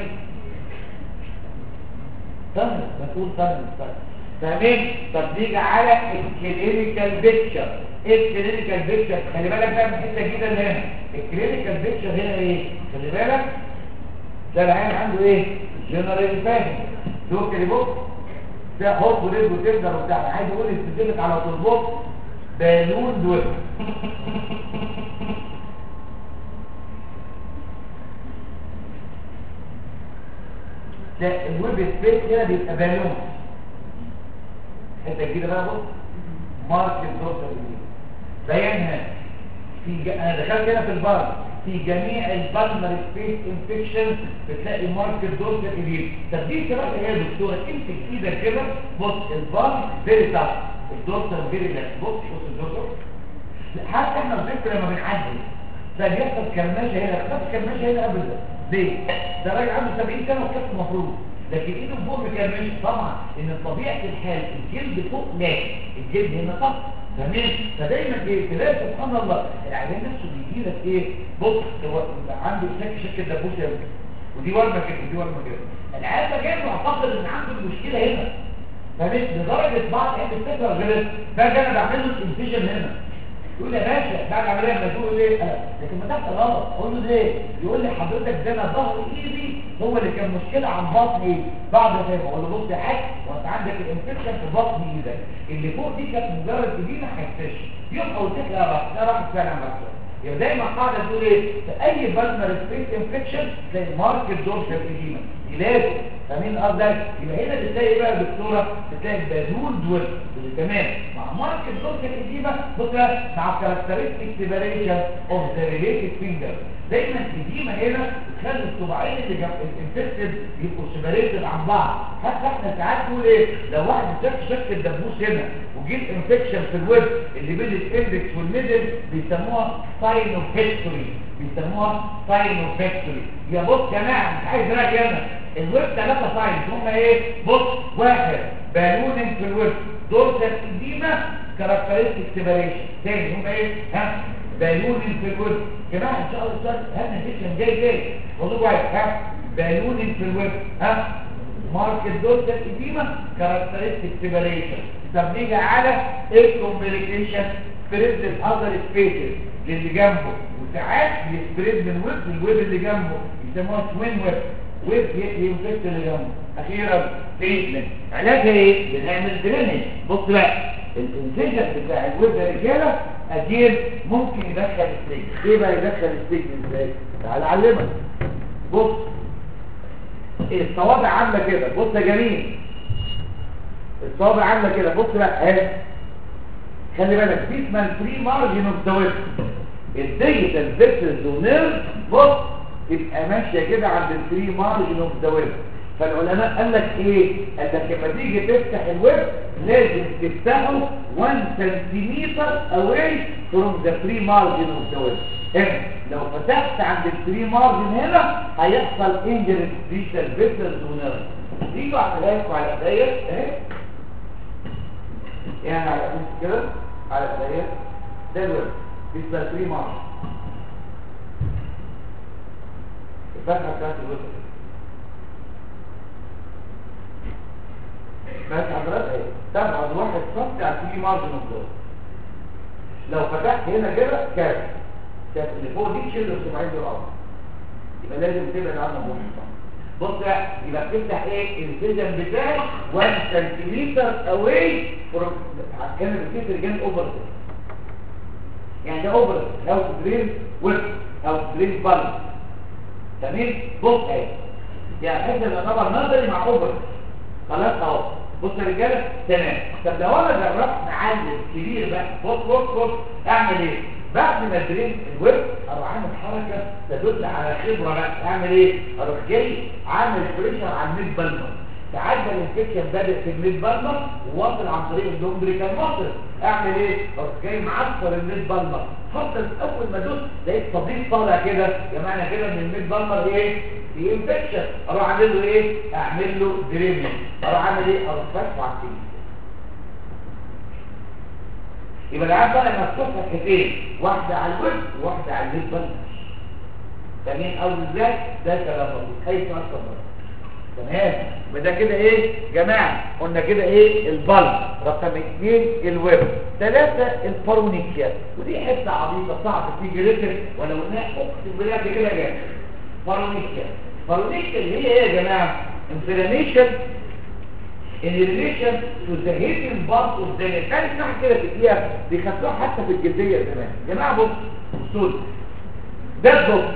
تمام بتقول تمام فاهمين طب نيجي على الكلينيكال بيكتشر ايه الكلينيكال بيكتشر خلي بالك بقى من الحته جديده اللي هنا الكلينيكال بيكتشر هنا ايه خلي بالك ده العين عنده ايه جنرال فاهم شوف كده بص ده حط ولد وتقدر وبتاع عايز اقول استدلك على تربط بالون دول ده الويب سبيس هنا بيبقى بالون الحته الجديده بقى بص ماركت دورسال اديما بيانها في ج... انا دخلت هنا في البار في جميع البالمر سبيس انفكشن بتلاقي ماركت دورسال اديما طب دي كمان ايه يا دكتوره امسك ايدك كده بص البار فيري تحت الدورسال فيري لك بص بص الدورسال حتى احنا الفكره لما بنعدي ده بيحصل كرماشه هنا خد كرماشه هنا ابدا ليه ده راجل عنده 70 سنه وكف المفروض لكن ايده فوق مكرمشه طبعا ان طبيعه الحال الجلد فوق لا الجلد هنا تحت تمام فدايما ايه تلاقي سبحان الله العيان نفسه بيجي لك ايه بص هو عنده شك شك الدبوس يا ولد. ودي ورمه كده ودي ورمه كده العيان ده جاي معتقد ان عنده المشكله هنا فمش لدرجه بعض اهل الفكره غلط باجي انا بعمل له الانفيجن هنا يقول لي يا باشا بعد عمليه ما تقول ايه أه. لكن ما ده غلط اقول له ليه يقول لي حضرتك ده انا ظهر ايدي هو اللي كان مشكله عن بطني بعد ما فاهم اقول له بص يا حاج وانت عندك الانفكشن في بطن ايدك اللي فوق دي كانت مجرد جديده هتكتشف يوم قلت لك لا بقى ده راح فعلا بقى يبقى دايما قاعده تقول ايه في اي بالمر سبيس انفكشن تلاقي ماركت دورسال ايديما دي لازم فاهمين قصدك يبقى هنا بتلاقي ايه بقى يا دكتوره بتلاقي البازول دول اللي تمام مع ماركت دورسال ايديما بص بقى مع كاركترستيك سيبريشن اوف ذا ريليتد فينجر دايما الايديما هنا بتخلي الصباعين اللي جنب الانفكتد يبقوا سيبريتد عن بعض حتى احنا ساعات نقول ايه لو واحد شك شك الدبوس هنا وجه الانفكشن في الويب اللي بين الاندكس والميدل بيسموها ساين اوف فيكتوري بيسموها ساين اوف فيكتوري يا بص يا جماعه مش عايز رايك هنا الويب ثلاثه ساينز هم ايه بص واحد بالون في الويب دورسال ايديما كاركترستيك سيبريشن تاني هم ايه ها بالون في الويب جماعه ان شاء الله السؤال هنا فيكشن جاي جاي والله واحد ها بالون في الويب ها ماركت دورسال ايديما كاركترستيك سيبريشن طب نيجي على الكومبليكيشن سبريد الاذر سبيسز للي جنبه وساعات بيسبريد من ويب للويب اللي جنبه يسموها توين ويب ويب ينفكت اللي جنبه اخيرا تريتمنت علاجها ايه بنعمل درينج بص بقى الانسجن بتاع الويب يا رجاله اكيد ممكن يدخل السجن ايه بقى يدخل السجن ازاي تعال اعلمك بص الصوابع عامله كده بص يا جميل الصوابع عامله كده بص بقى اهي خلي بالك دي اسمها الفري مارجن اوف ذا ويب الديجيتال فيكتورز ونيرف بص تبقى ماشيه كده عند الفري مارجن اوف ذا ويب فالعلماء قال لك ايه قال لك لما تيجي تفتح الويب لازم تفتحه 1 سنتيمتر اواي فروم ذا فري مارجن اوف ذا ويب هنا لو فتحت عند الفري مارجن هنا هيحصل انجري ديجيتال فيكتورز ونيرف تيجوا اعملها لكم على ايديا اهي يعني على قد كده على ايديا ده الويب اسمها فري مارجن الفتحه بتاعت الويب بس حضرتك ايه تبعد واحد سطح على الفري مارجن اوف لو فتحت هنا كده كاف كاف اللي فوق دي تشيل السبعين دول الارض يبقى لازم تبعد عنها بوش بص بقى يبقى بتفتح ايه الفيجن بتاعك 1 سنتيمتر اواي فروم كان الفيجن جان اوفر يعني ده اوفر او برين ويب او برين بالانس تمام بص اهي يعني حته يعتبر نظري مع اوفر خلاص اهو بص يا رجاله تمام طب لو انا جربت معلم كبير بقى بص بص بص اعمل ايه بعد ما درين الويب اروح عامل حركه تدل على خبره بقى اعمل ايه اروح جاي عامل بريشر على الميد بالمر تعدى الانفكشن بادئ في الميد بالمر وواصل عن طريق الدومبريكال مصر اعمل ايه اروح جاي معصر الميد بالمر هفضل اول ما ادوس لقيت صديق طالع كده يا معنى كده ان الميد بالمر ايه في انفكشن اروح اعمل له ايه اعمل له درينج اروح اعمل ايه اروح فاتحه على التيم يبقى العيال بقى مفتوح فتحتين واحده على الوجه وواحده على الميد بالمر تمام او ازاي ده كلام مظبوط اي سؤال اتفضل تمام يبقى ده كده ايه جماعه قلنا كده ايه البلب رقم اثنين الويب ثلاثه البارونيكيا ودي حته عبيطه صعب تيجي ريتر وانا قلناها اقسم بالله دي كده جايه بارونيكيا بارونيكيا اللي هي ايه يا جماعه انفلاميشن in relation to the hidden part of the كان اسمها كده في الدقيقه بيخدوها حتى في الجلديه زمان يا جماعه بص بصوا ده الضفر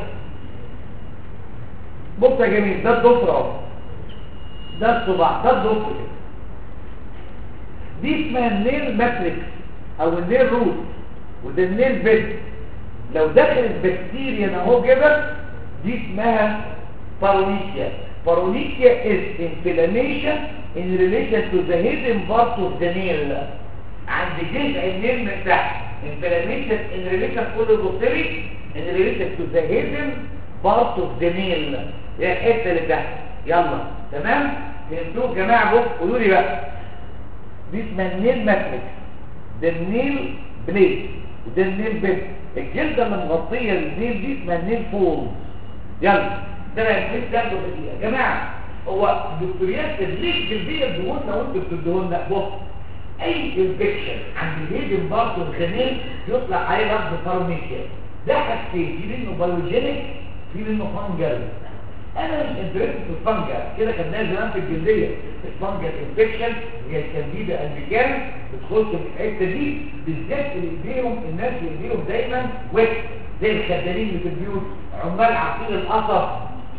بص يا جميل ده الضفر اهو ده الصباع ده الضفر كده دي اسمها النيل ماتريكس او النيل روت وده النيل بيت لو دخلت بكتيريا اهو كده دي اسمها بارونيكيا بارونيكيا is inflammation in relation to the hidden part of the nail عند جذع النيل من تحت inflammation in relation كل بصري in relation to the hidden part of the nail هي الحته اللي تحت يلا تمام فهمتوه يا جماعه بص قولوا لي بقى دي اسمها النيل ماتريكس ده النيل بليد وده النيل بيت الجلده اللي مغطيه النيل دي اسمها النيل فولز يلا ده انا هديك تاخده في دقيقه يا جماعه هو دكتوريات ليه الجلديه ادوهولنا وانتوا بتدوهولنا بص اي انفكشن عند الهيدن بارت والخنين يطلع عليه لفظ فارميكيا ده حاجتين في منه بايوجينيك في منه فانجل انا مش انترست في الفانجل كده خدناها زمان في الجلديه الفانجل انفكشن هي الكانديدا امريكان بتخش في الحته دي بالذات اللي ايديهم الناس اللي ايديهم دايما ويت زي الخدامين اللي في البيوت عمال عقيل القصب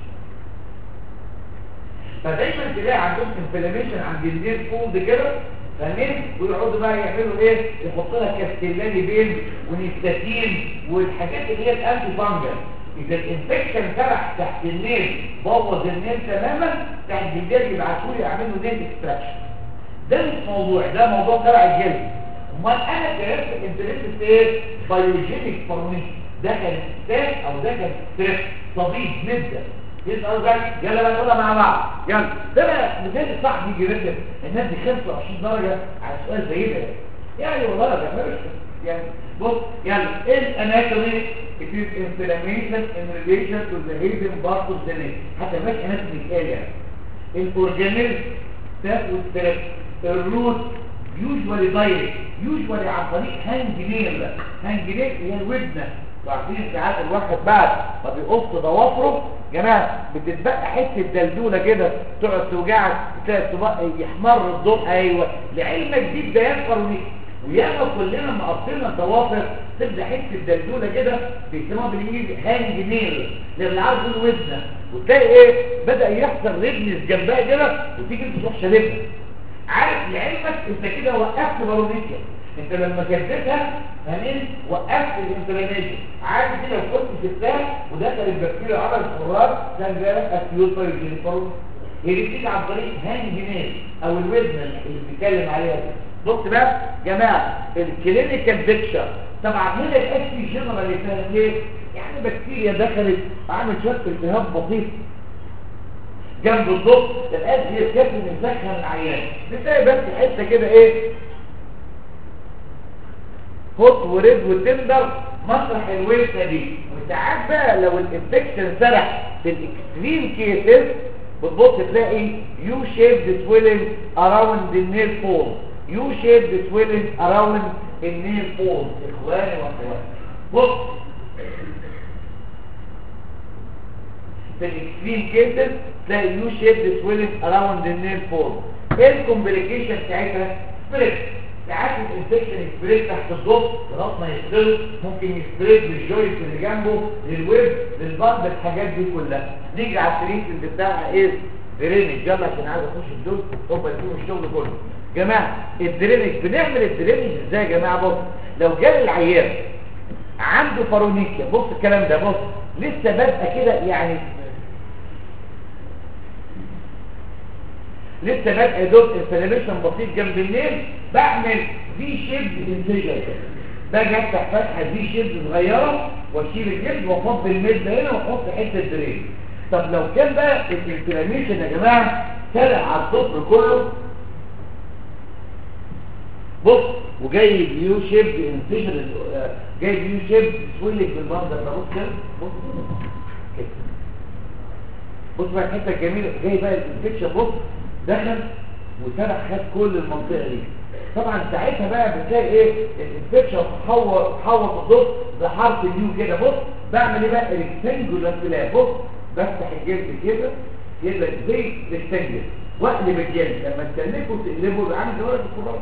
فدايما تلاقي عندهم انفلاميشن عند النير فولد كده فاهمين ويقعدوا بقى يعملوا ايه يحط لها كاستيلاني بين ونيستاتين والحاجات اللي هي الانتي فانجل اذا الانفكشن سرح تحت النيل بوظ النيل تماما تحت الجلد يبعتوا لي يعملوا نيل اكستراكشن ده مش موضوع ده موضوع تبع الجلد امال انا كرفت انترست ايه بايوجينيك فورميشن ده كان ستاك او ده كان ستريس طبيب نبدا يسأل ذلك يلا بقى نقولها مع بعض يلا ده بقى مثال صعب يجي رتب الناس دي 25 درجة على سؤال زي ده يعني والله ده مش يعني بص يلا ايه الاناتومي it is inflammation in relation to the hidden part of the neck حتى ماشي اناتومي قال يعني الاورجانيزم ده والستريس الروت يوجوالي دايركت يوجوالي عن طريق هانج نيل هانج نيل هي الودنه وعارفين ساعات الواحد بعد ما بيقص ضوافره جماعه بتتبقى حته دلدوله كده تقعد توجعك تلاقي الصباع يحمر الضوء ايوه لعلمك دي بدايات قرنيه وياما كلنا ما قصينا الضوافر تبدا حته دلدوله كده بيسموها بالانجليزي هانج نيل اللي عارف الودنه وتلاقي ايه بدا يحصل رجلس جنبها كده وتيجي انت تروح شاربها عارف لعلمك انت كده وقفت بارونيكيا انت لما كدتها فاهمين وقفت الانفلاميشن عارف كده لو كنت سبتها ودخل البكتيريا على الخراج كان جالك اكيوت بايوجينيفورم هي دي بتيجي عن طريق هانج نيل او الودنه اللي بنتكلم عليها دي بص بقى جماعه الكلينيكال بيكتشر طبعا هنا الاس بي جنرال فاهم ليه يعني بكتيريا دخلت عامل شويه التهاب بسيط جنب الضغط الآن هي كافي نسخن العيان بتلاقي بس حته كده ايه هوت وريد وتندر مسرح الويلسة دي وساعات بقى لو الانفكشن سرح في الاكستريم كيسز بتبص تلاقي يو شيب سويلنج اراوند النير فول يو شيب سويلنج اراوند النير فول اخواني واخواني بص في الاكستريم كيسز تلاقي يو شيب سويلنج اراوند النير فول ايه الكومبليكيشن بتاعتها سبريت ساعات الانفكشن يسبريد تحت الضغط لغايه ما يشتغل ممكن يسبريد للجوينت اللي جنبه للويب للبند الحاجات دي كلها نيجي على التريتمنت بتاعها ايه درينج يلا عشان عايز اخش الدوز هوبا يكون الشغل كله جماعه الدرينج بنعمل الدرينج ازاي يا جماعه بص لو جالي العيان عنده فارونيكيا بص الكلام ده بص لسه بادئه كده يعني لسه بادئه دوت انفلاميشن بسيط جنب النيل بعمل في شيب انسجن باجي افتح فتحه في شيب صغيره واشيل الجلد وافضي الميد هنا واحط حته درين طب لو كان بقى الانفلاميشن يا جماعه طلع على الصفر كله بص وجاي بيو شيب انسجن جاي بيو شيب سويلنج بالمنظر ده بص كده بص كده بص بقى الحته الجميله جاي بقى الانفكشن بص دخل وسرح خد كل المنطقه دي طبعا ساعتها بقى بتلاقي ايه الانفكشن تحول تحول الضغط بحرف اليو كده بص بعمل ايه بقى ريكتانجولار فلاب بص بفتح الجلد كده كده زي ريكتانجل واقلب الجلد لما تسلكه تقلبه يبقى عامل زي ورقه الكراسه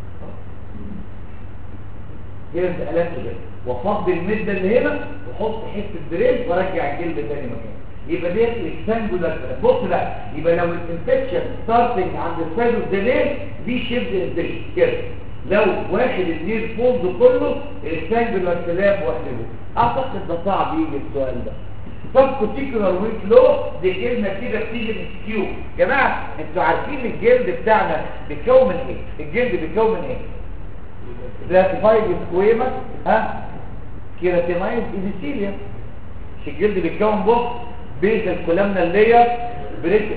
كده انت قلبته كده وافضي المده اللي هنا واحط حته دريل وارجع الجلد تاني مكانه يبقى دي ريكتانجولار بص بقى يبقى لو الانفكشن ستارتنج عند السايد اوف ذا نيل دي شيبد انفكشن كده لو واخد النيل فولد كله ريكتانجولار سلاب واحده اعتقد ده صعب يجي السؤال ده طب كوتيكولار ويك لو دي كلمه كده بتيجي من سكيو جماعه انتوا عارفين الجلد بتاعنا بيتكون من ايه الجلد بيتكون من ايه راتيفايد سكويما ها كيراتينايز ايبيثيليوم مش الجلد بيتكون بص بيز الكولامنا اللير بريكل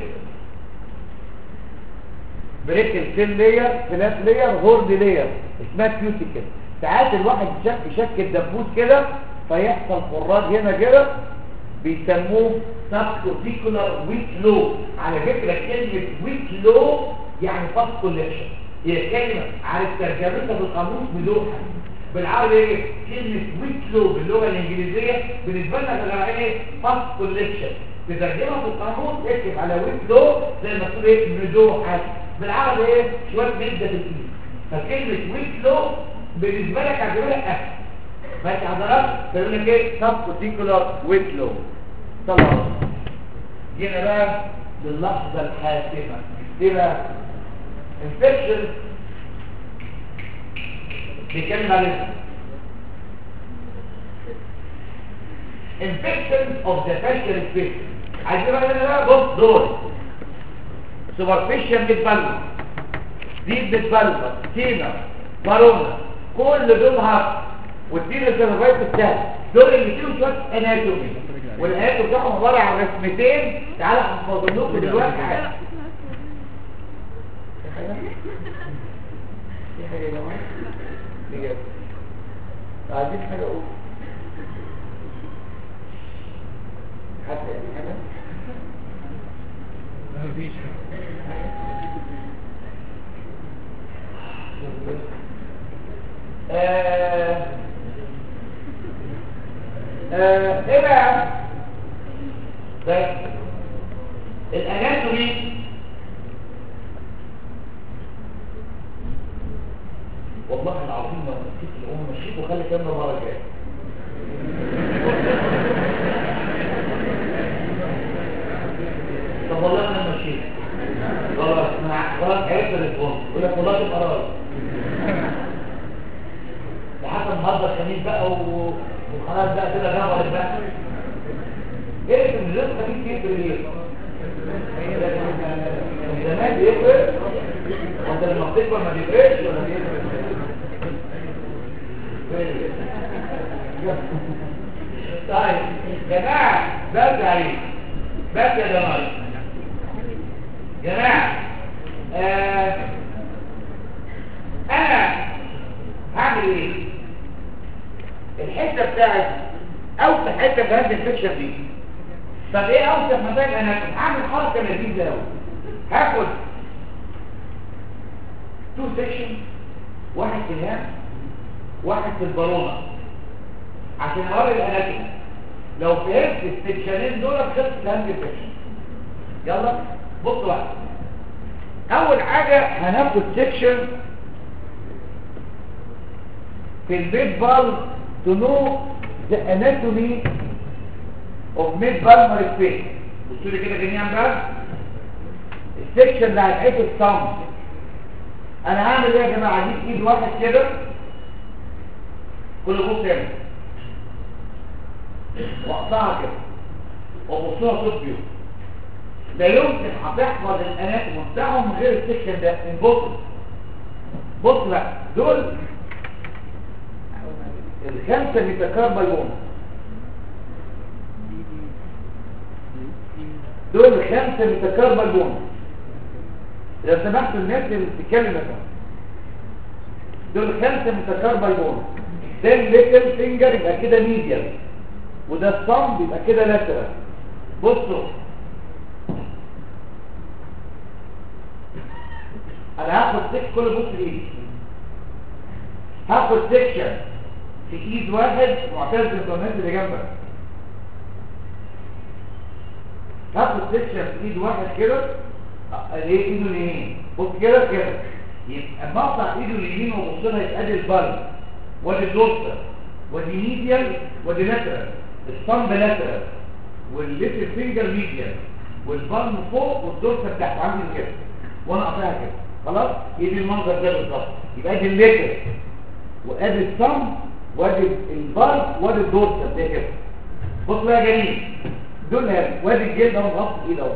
بريكل سيل لير فلات لير هورد لير اسمها كيوتيكل ساعات الواحد يشك يشك الدبوس كده فيحصل فراج هنا كده بيسموه سبكورتيكولار ويك لو على فكره كلمه ويك لو يعني فاست كولكشن هي كلمه عارف ترجمتها بالقاموس بدوحه بالعربي ايه كلمه ويك لو باللغه الانجليزيه بالنسبه لنا في العربيه ايه فاست كولكشن تترجمها في القاموس اكتب على ويك لو زي ما تقول ايه مدوحه بالعربي ايه شويه مده في الايد فكلمه ويك لو بالنسبه لك هتقولها اكل ماشي حضرتك فيقول لك ايه سب بارتيكولار ويك لو طبعا جينا بقى للحظه الحاسمه ايه بقى انفكشن بيتكلم عليها infection of the facial space عايزين بقى هنا بقى بص دول superficial بتبلغ ديب بتبلغ تينا بارونا كل دول هارت والدين الزنفايت السهل دول اللي فيهم شويه اناتومي والاناتومي بتاعهم عباره عن رسمتين تعالى هنفضل لكم دلوقتي حاجه في حاجه في حاجه يا جماعه بجد عايزين حاجه اقول حد يعني حاجه مفيش آه آه ايه بقى ده الاناتومي والله العظيم لو نسيت الام مشيت وخلي كام المره الجايه طب والله انا مشيت خلاص انا خلاص عرفت الريسبونس يقول لك والله تبقى راضي لحد النهارده الخميس بقى و... وخلاص بقى كده جبرت بقى ايه من اليوم خميس يفرق ليه؟ زمان بيفرق وانت لما بتكبر ما بيفرقش ولا بيفرق؟ طيب جماعة بس عليك بس يا جماعة جماعة آه انا هعمل ايه الحته بتاعت اوسع حته في هذه الفكشه دي طب ايه اوسع مكان انا هعمل حركه لذيذه قوي هاخد تو سيكشن واحد في الهام واحد في البالونه عشان اوري الاناتومي لو فهمت السكشنين دول خلصت الهام سيكشن يلا بصوا بقى اول حاجه هناخد سيكشن في الميد بال to know the anatomy of mid palmar space بصوا لي كده جميعا بقى السكشن اللي هيتحط الصمت انا هعمل ايه يا جماعه اجيب ايد واحد كده كل بص هنا واقطعها كده وابصها صوت فيو لا يمكن هتحفظ الاناتومي بتاعهم من غير السكشن ده انبص بص بقى دول الخمسة ميتاكاربالون دول الخمسة ميتاكاربالون لو سمحتوا الناس اللي بتتكلم مثلا دول خمسة ميتاكاربالون ده الليتل فينجر يبقى كده ميديال وده الصمد يبقى كده لاترال بصوا انا هاخد سكش كل بص ايدي هاخد سكشن في ايد واحد معتز بالقناه اللي جنبك هاخد سكشن في ايد واحد كده ايه ايده اليمين بص كده كده يبقى مقطع ايده اليمين وبص لها يبقى ادي البلد وادي الدوستر وادي ميديال وادي لاترال الصمب لاترال والليتل فينجر ميديان والبالم فوق والدورسال تحت عامل كده وانا قاطعها كده خلاص يجي المنظر ده بالظبط يبقى ادي الليتل وادي الصم وادي البالم وادي الدورسال ده كده بص بقى يا جميل دول وادي الجلد اهو مغطي الايد اهو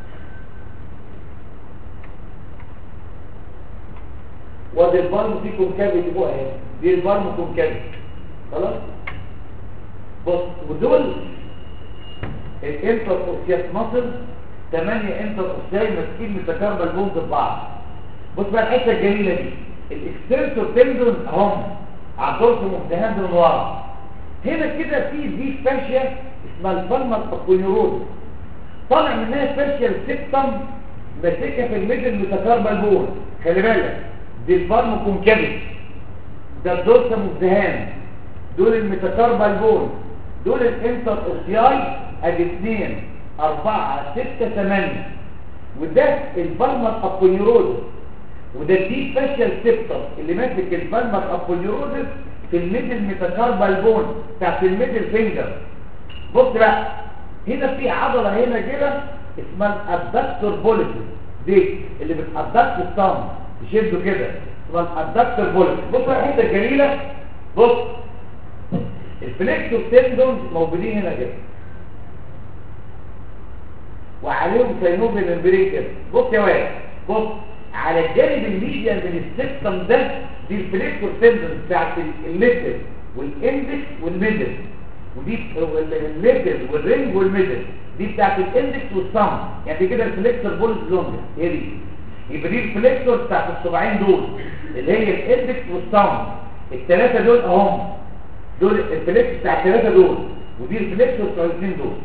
وادي البالم فيه كونكافيتي فوق اهي دي البالم كونكافيتي خلاص بص ودول الانتر اوسيات مصر 8 انتر اوسياي ماسكين متكربل بوند ببعض بص بقى الحته الجميله دي الاكستنسور تندون اهم على الدورس ممتهن من ورا هنا كده في دي فاشيه اسمها الفالمر اكونيروز طالع منها فاشيه السبتم ماسكه في الميدل متكربل بوند خلي بالك دي الفالم كونكافيتي ده الدورس مزدهان دول الميتاكاربال بون دول الانتر اوسياي ادي 2 4 6 8 وده البالمر ابونيروز وده دي فاشيال سيبتر اللي ماسك البالمر ابونيروز في الميدل ميتاكاربال بون بتاعت الميدل فينجر بص بقى هنا في عضله هنا كده اسمها الادكتور بوليسيس دي اللي بتادكت الصم تشده كده اسمها الادكتور بوليسيس بص بقى الحته الجميله بص الفليكسور تندونز موجودين هنا كده وعليهم سينوفيل ممبرين كده بص يا واد بص على الجانب الميديان من السيستم ده دي الفليكسور تندونز بتاعت الليتل والاندكس والميدل ودي الليتل والرينج والميدل دي بتاعت الاندكس والصم يعني دي كده الفليكسور بولز لونج هي دي يبقى دي الفليكسور بتاعت الصباعين دول اللي هي الاندكس والصم الثلاثه دول اهم دول الفليكس بتاع الثلاثه دول ودي الفليكس بتاع الاثنين دول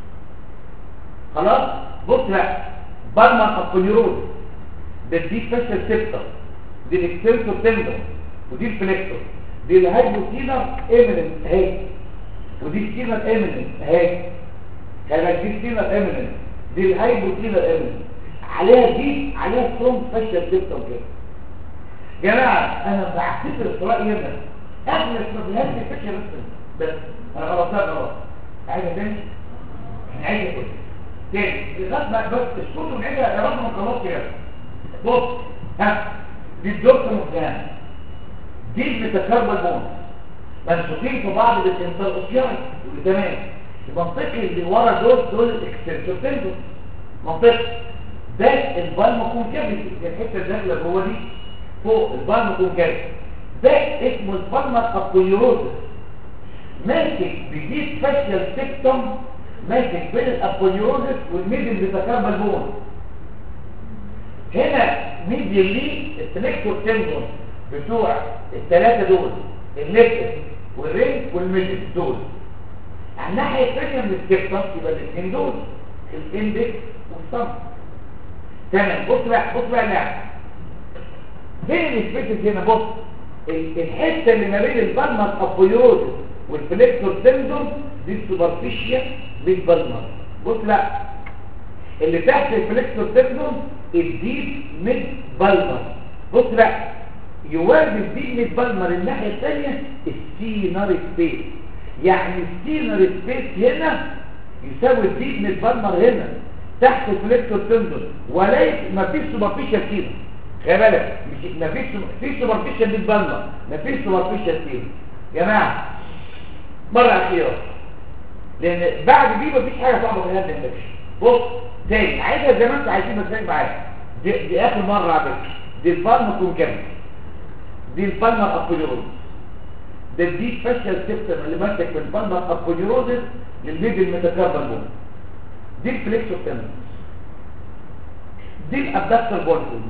خلاص بص بقى بالمان ابونيروز ده دي فاشل سيبتر دي الاكستنسور تندر ودي الفليكسور دي الهايبوتينر ايميننت اهي ودي السينر ايميننت اهي خلي بالك دي السينر ايميننت دي الهايبوتينر ايميننت عليها دي عليها سترونج فاشل سيبتر كده جماعه انا بعتبر القراءه هنا قبل ما بهذه الفكره بس بس انا غلطتها غلط عايزه تاني احنا عايزه كده تاني لغايه ما بس اسكتوا ونعيدها يا رب ما خلاص كده بص ها دي الدكتور مفهوم دي المتكربل بون منسوخين في بعض بالانتر اوسياي تمام المنطقي اللي ورا دول دول الاكستنسور تندون منطقي ده البالم كونكافيتي الحته الداخله جوه دي فوق البالم كونكافيتي ده اسمه الفالمر ابوليروزس ماسك بيجيب فاشيال سيكتوم ماسك بين الابوليروزس والميدل بيتكربل بون هنا ميديال لي السلكتور تندون بتوع الثلاثه دول الليفت والرينج والميدل دول على الناحيه الثانيه من السيكتوم يبقى الاثنين دول الاندكس والصم تمام بص بقى بص بقى اللعب فين السبيسز هنا بص الحته اللي ما بين البالمر ابوليروزس والفليكتور تندون دي السوبرفيشيال بالبالمر بص لا اللي تحت الفليكتور تندون الديب ميد بالمر بص بقى يوازي الديب ميد بالمر الناحيه الثانيه السينر سبيس يعني السينر سبيس هنا يساوي الديب ميد بالمر هنا تحت الفليكتور تندون وليس مفيش سوبرفيشيال سينر خلي بالك مش مفيش في سوبرفيشال بالبلمه مفيش سوبرفيشال فيه يا جماعه مره اخيره لان بعد دي مفيش حاجه صعبه في هذا الانفكشن بص تاني عايزها زي ما انتوا عايزين بس تاني معايا دي, دي اخر مره على فكره دي الفالم تكون كام دي الفالمر ابوليروز ده دي فاشل سيستم اللي ماسك من الفالمر ابوليروز للميدل ميتاكاربال بون دي الفليكسو تندس دي الابدكتور بولفون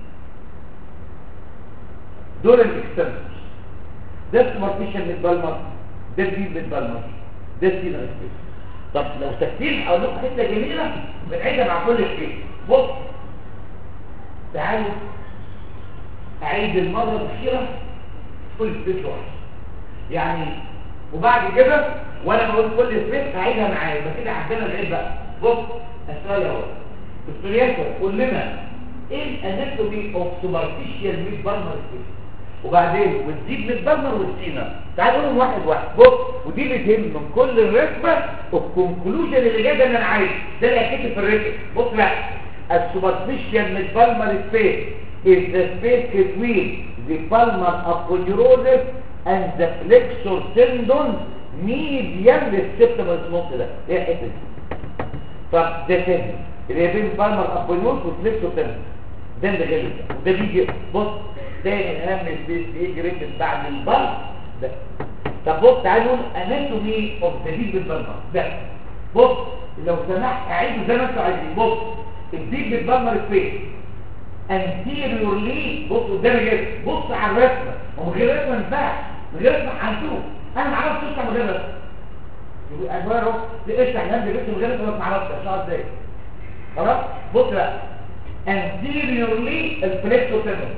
دول الاكستنسورز ده السوبرفيشال من البلمر ده الديب من البلمر ده السينر سبيس طب لو ساكتين اقول لكم حته جميله بنعيدها مع كل شيء بص تعالوا اعيد المره الاخيره كل سبيس واحد يعني وبعد كده وانا بقول كل سبيس هعيدها معايا يبقى كده عندنا العيد بقى بص السؤال اهو دكتور ياسر قول لنا ايه الاناتومي اوف سوبرفيشال ميد بالمر سبيس وبعدين وتزيد من البلمر والسينا تعال نقولهم واحد واحد بص ودي اللي تهم من كل الرسمه الكونكلوجن اللي جاي ده اللي انا عايزه ده اللي هيتكتب في الرسم بص بقى السوبرفيشال ميدبالمر سبيس is the space between the palmar aponeurosis and the flexor tendon medial للسبتم النص ده ايه الحته دي طب ده تاني اللي هي بين البالمر ابونيوس والفليكسور تندون ده اللي غلط ده وده بيجي بص تاني اهم سبيس بيجي ريتم بعد البلم ده طب بص تعالوا نقول اناتومي اوف ذا ديب بالبلمر ده بص لو سمحت اعيده زي ما انتوا عايزين بص الديب بالبلمر سبيس انتيريورلي بص قدامي كده بص على الرسمه ومن غير رسمه ما ينفعش من غير رسمه هنشوف انا ما اعرفش اشرح من غير رسمه يقول اجباره اشرح جنب بيت من غير رسمه ما اعرفش اشرح ازاي خلاص بص بقى anteriorly الفليكسو تندون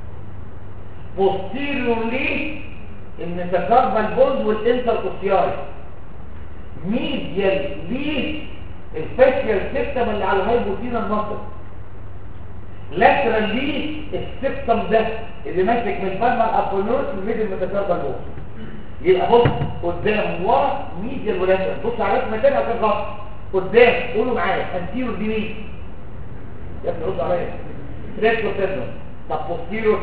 posteriorly الميتاكاربال بوند والانتر اوسياري ميديال ليه الفاشيال سيستم اللي على الهايبوثينا المصري لاترال ليه السيستم ده اللي ماسك من البالمر ابولوس للميدل ميتاكاربال بوند يبقى بص قدام ورا ميديال ولاترال بص على رسمه تانية عشان غلط قدام قولوا معايا انتيرور دي مين يا ابني رد عليا ريترو تندون طب بوستيرور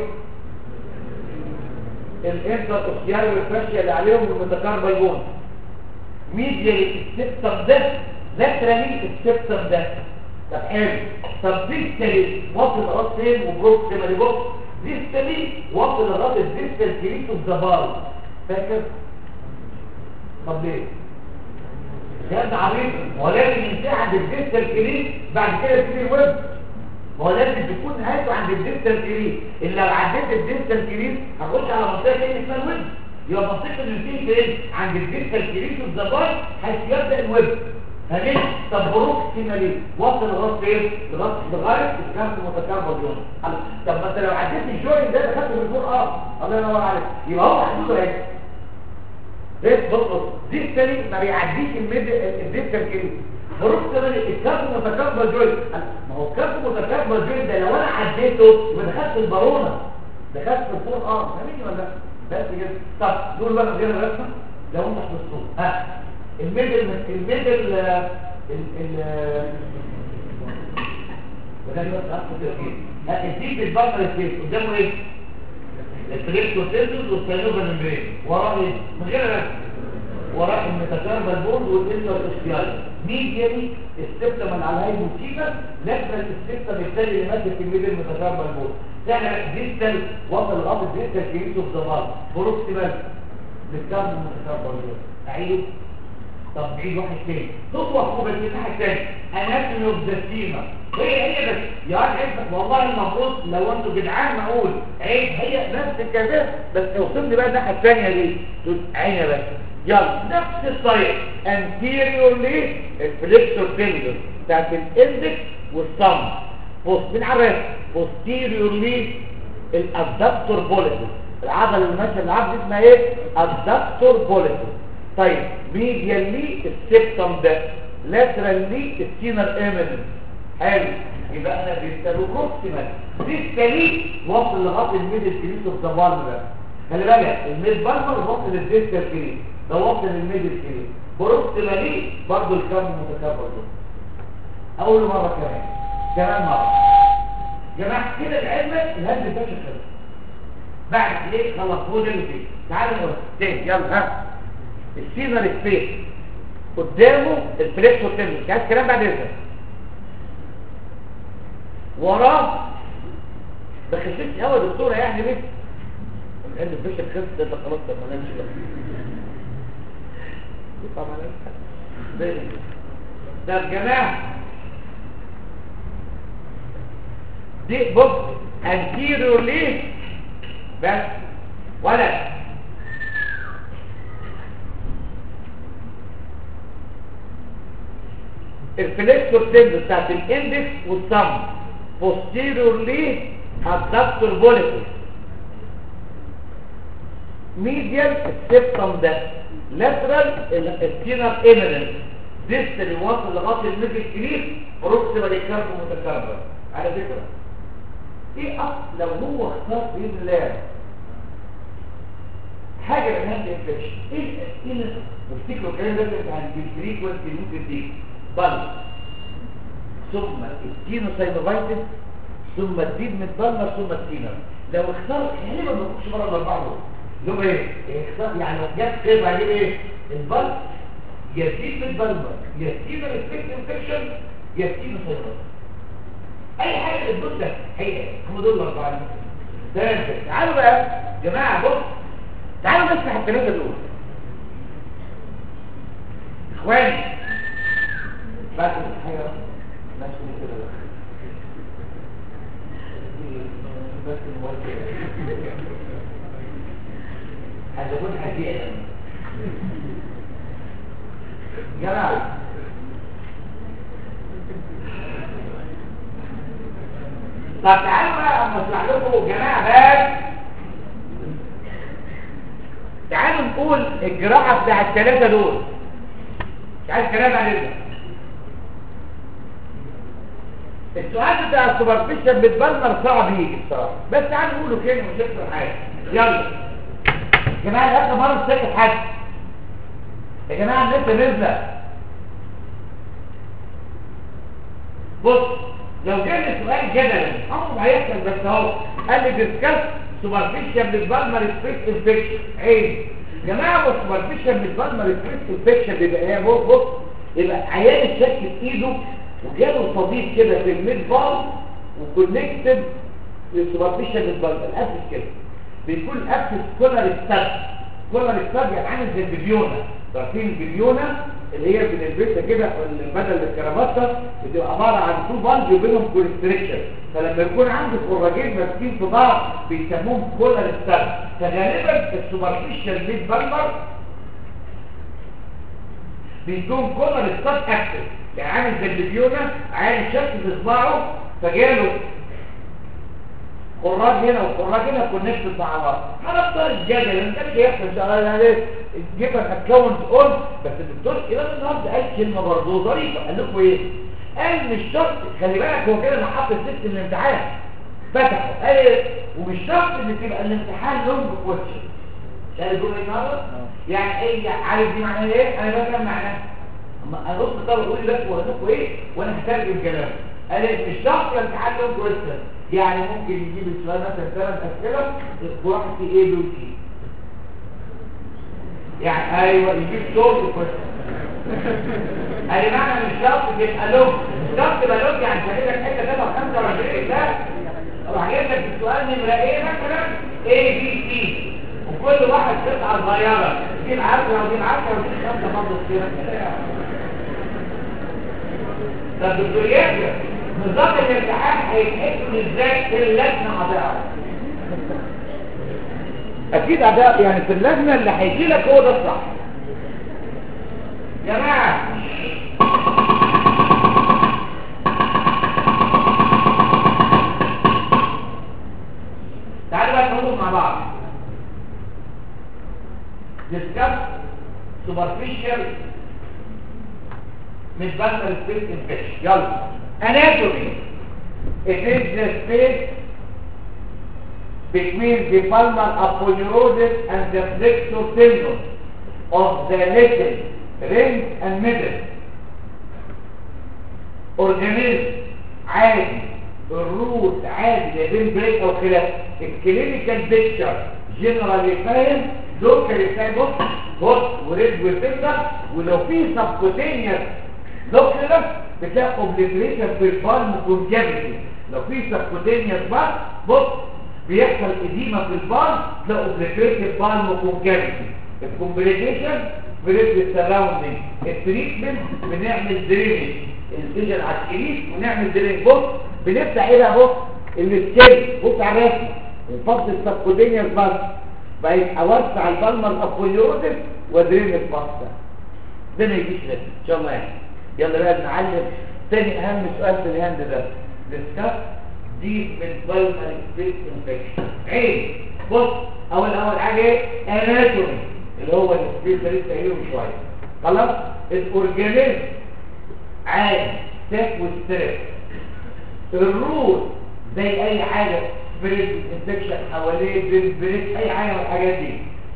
الانتر اوسياري والفاشيا اللي عليهم المتكاربال بون ميديال السيستم ده لاترالي السيستم ده طب حلو طب ديستالي وصل راس فين وبروكسيمالي بص ديستالي وصل راس الديستال كريتو الزبار فاكر طب ليه كان عبيط ولكن ينتهي عند الديستال كريت بعد كده تبتدي الويب هو لازم تكون نهايته عند الديستال كريت اللي لو عديت الديستال كريت هتخش على منطقه تاني اسمها الويب يبقى منطقه الانتهي فين عند الديستال كريت والزبار حيث يبدا الويب فاهمين طب بروكسيمالي وصل لغايه فين لغايه لغايه الكارت متكربل يوم طب ما انت لو عديت الجوين ده دخلت في الفور اه الله ينور عليك يبقى هو حدوده اهي بص بص بص دي التاني ما بيعديش الميد الديستال كريت بروكسيمالي الكارت متكربل جوين ما هو الكارت متكربل جوين ده لو انا عديته يبقى دخلت البارونه دخلت في الفور اه فاهمين ولا لا بس كده طب دول بقى غير الرسمه لو انت حفظتهم ها الميدل الميدل ال ال وده بس اخد كده الديب البطل الكيس قدامه ايه التريكتوسيلز والسيلوبا ممبرين وراه ايه من غير رسم وراه الميتاكاربال بوند والانتر اسكيال ميديالي السبتم اللي على الهايبوثيكا لاترال السبتم الثاني اللي ماسك في الميدل الميتاكاربال بوند تعمل ديستال وصل لغايه الديستال كريتو الضباب بروكسيمال للكارب الميتاكاربال بوند اعيد طب بعيد واحد تاني تطوح فوق الناحيه الثانيه اناتومي اوف ذا سيما هي هي بس يا واد عيب والله المفروض لو انتوا جدعان معقول عيب هي نفس الكلام بس اوصل لي بقى الناحيه الثانيه ليه تقول عيني بس يلا نفس الطريقه انتيريورلي الفليكسور تندر بتاعت الاندكس والصم بص مين عارف بوستيريورلي الادابتور بوليتس العضله اللي ماشيه العضله اسمها ايه ادابتور بوليتس طيب ميديالي السيبتم ده لاترالي السينر ايمنس حلو يبقى انا بيستلو بروكسيمال ديستالي وصل لغايه الميدل كريس اوف ذا بالم ده خلي بالك الميد بالمر وصل للديستال كريس ده وصل للميدل كريس بروكسيمالي برضه الكم متكبر ده اول مره كمان كمان مره جماعه كده العلم الهند فاشل خلص بعد ايه خلص هو ده اللي فيه تعالوا نقول تاني يلا ها السيزر سبيس قدامه الفليكسور تندس عايز كلام بعد اذنك وراه ده خشيت قوي يا دكتوره يعني ليه قال لي باشا خلص ده خلاص طب ما نمشي بقى يطلع معانا ده يا جماعه دي بص انتيريور ليه بس ولا الفليكسور تندس بتاعت الاندكس والثumb posteriorly adductor bollicus medial السبتم ده lateral السينر eminence distal واصل لغايه الميدل كليف بروكسيمال الكاربو متكرر على فكره ايه اصل لو هو اختار باذن الله حاجه الهاند انفكشن ايه ايه اللي افتكروا الكلام ده بتاع الفريكوينسي ممكن دي بل ثم التينوساينوفايتس ثم الديد من بالمر ثم التينر لو اختار غالبا ما تخش بره الاربعه دول اللي هم ايه؟ اختار يعني لو جت كده بعدين ايه؟ البلس يا الديد من بالمر يا التينر افكت انفكشن يا التينوساينوفايتس اي حاجه في الدول ده هي هم دول الاربعه تمام كده تعالوا بقى يا جماعه بص تعالوا نفتح الثلاثه دول اخواني بس الحاجه ماشي كده بس المواد هذا كل حاجه يا جماعه طب تعالوا بقى اما اشرح لكم جماعه بس تعالوا نقول الجراحه بتاع الثلاثه دول مش عايز كلام عليهم السؤال بتاع السوبرفيشن بالبلمر صعب يجي بصراحه بس تعالوا نقوله كلمه مش هيحصل حاجه يلا يا جماعه اخر مره ساكت حد يا جماعه الناس نزله بص لو جالي سؤال جدلا عمره ما هيحصل بس اهو قال لي ديسكاس سوبرفيشن بالبلمر سبيس انفكشن عين يا جماعه بص سوبرفيشن بالبلمر سبيس انفكشن بيبقى ايه بص بص يبقى عيان الشك في ايده وجاله صديق كده في الميد بال وكونكتد للسوبرفيشن بالبلمر اسف كده بيكون اكسس كولر ستاد كولر ستاد يعني عامل زي البيبيونه عارفين البيبيونه اللي هي بنلبسها كده بدل الكرافته بتبقى عباره عن تو بانج وبينهم كونستريكشن فلما يكون عندك خراجين ماسكين في بعض بيسموهم كولر ستاد فغالبا السوبرفيشال ميد بالمر بيكون كولر ستاد اكتف يعني عامل زي البيبيونه عامل شكل في صباعه فجاله خراج هنا وخراج هنا كونكتد مع بعض هنفترض الجدل انت مش هيحصل ان شاء الله يعني جيب اكونت اون بس الدكتور ايران النهارده قال كلمه برضه ظريفه قال لكم ايه قال مش شرط خلي بالك هو كده انا حاطط سيستم الامتحان فتحه قال ايه ومش شرط ان تبقى الامتحان لونج كويشن مش قال الجمله النهارده يعني ايه عارف دي معناها ايه انا بفهم معناها اما انا قلت طب اقول لك واقول لكم ايه وانا هترجم كلامه قال ايه مش شرط الامتحان لونج كويشن يعني ممكن يجيب السؤال مثلا ثلاث اسئله واحد في ايه بي وسي يعني ايوه يجيب شورت كويشن ادي معنى مش شرط تبقى لوج شرط تبقى لوج يعني هجيب لك حته 25 لا راح جايب لك السؤال نمره ايه مثلا اي بي سي وكل واحد قطعه صغيره دي العشرة ودي العشرة ودي الخمسه برضه كده طب دكتور ياسر نظام الامتحان هيتحكم ازاي في اللجنه هتعرف اكيد اداء يعني في اللجنه اللي هيجي لك هو ده الصح يا جماعه تعالوا بقى نقول مع بعض discuss superficial mid-basal space infection يلا anatomy it is the space between the palmar aponeurosis and the flexor tendon of the little ring and middle organism عادي الروت عادي لا بين بريك او خلاف الكلينيكال بيكتشر جنرالي فاهم لوكالي فاهم بص بص وريد وفكر ولو في سبكوتينيوس لوكالس بتلاقي اوبليتريشن في البالم كونجابيتي لو في سبكوتينيوس بس بص بيحصل اديمه في البالم تلاقي اوبليتريشن بالم كونجابيتي الكومبليكيشن بريد السراوندينج التريتمنت بنعمل درينج الانسجن على الكريس ونعمل درينج بص بنفتح ايه بقى بص السكيل بص على الرسم الفصل السبكوتينيوس بس بقيت اوسع البالمر ابوليوزس وادرين الفصل ده ما يجيش لك ان شاء الله يعني يلا بقى نعلم تاني اهم سؤال في الهند ده ديسكاس ديب من بالمر سبيس انفكشن عين بص اول اول حاجه ايه اناتومي اللي هو السبيس ده لسه قايله من شويه خلاص الاورجانيزم عادي ساك وستريس الروت زي اي حاجه بريد انفكشن حواليه بريد بريد اي حاجه من الحاجات دي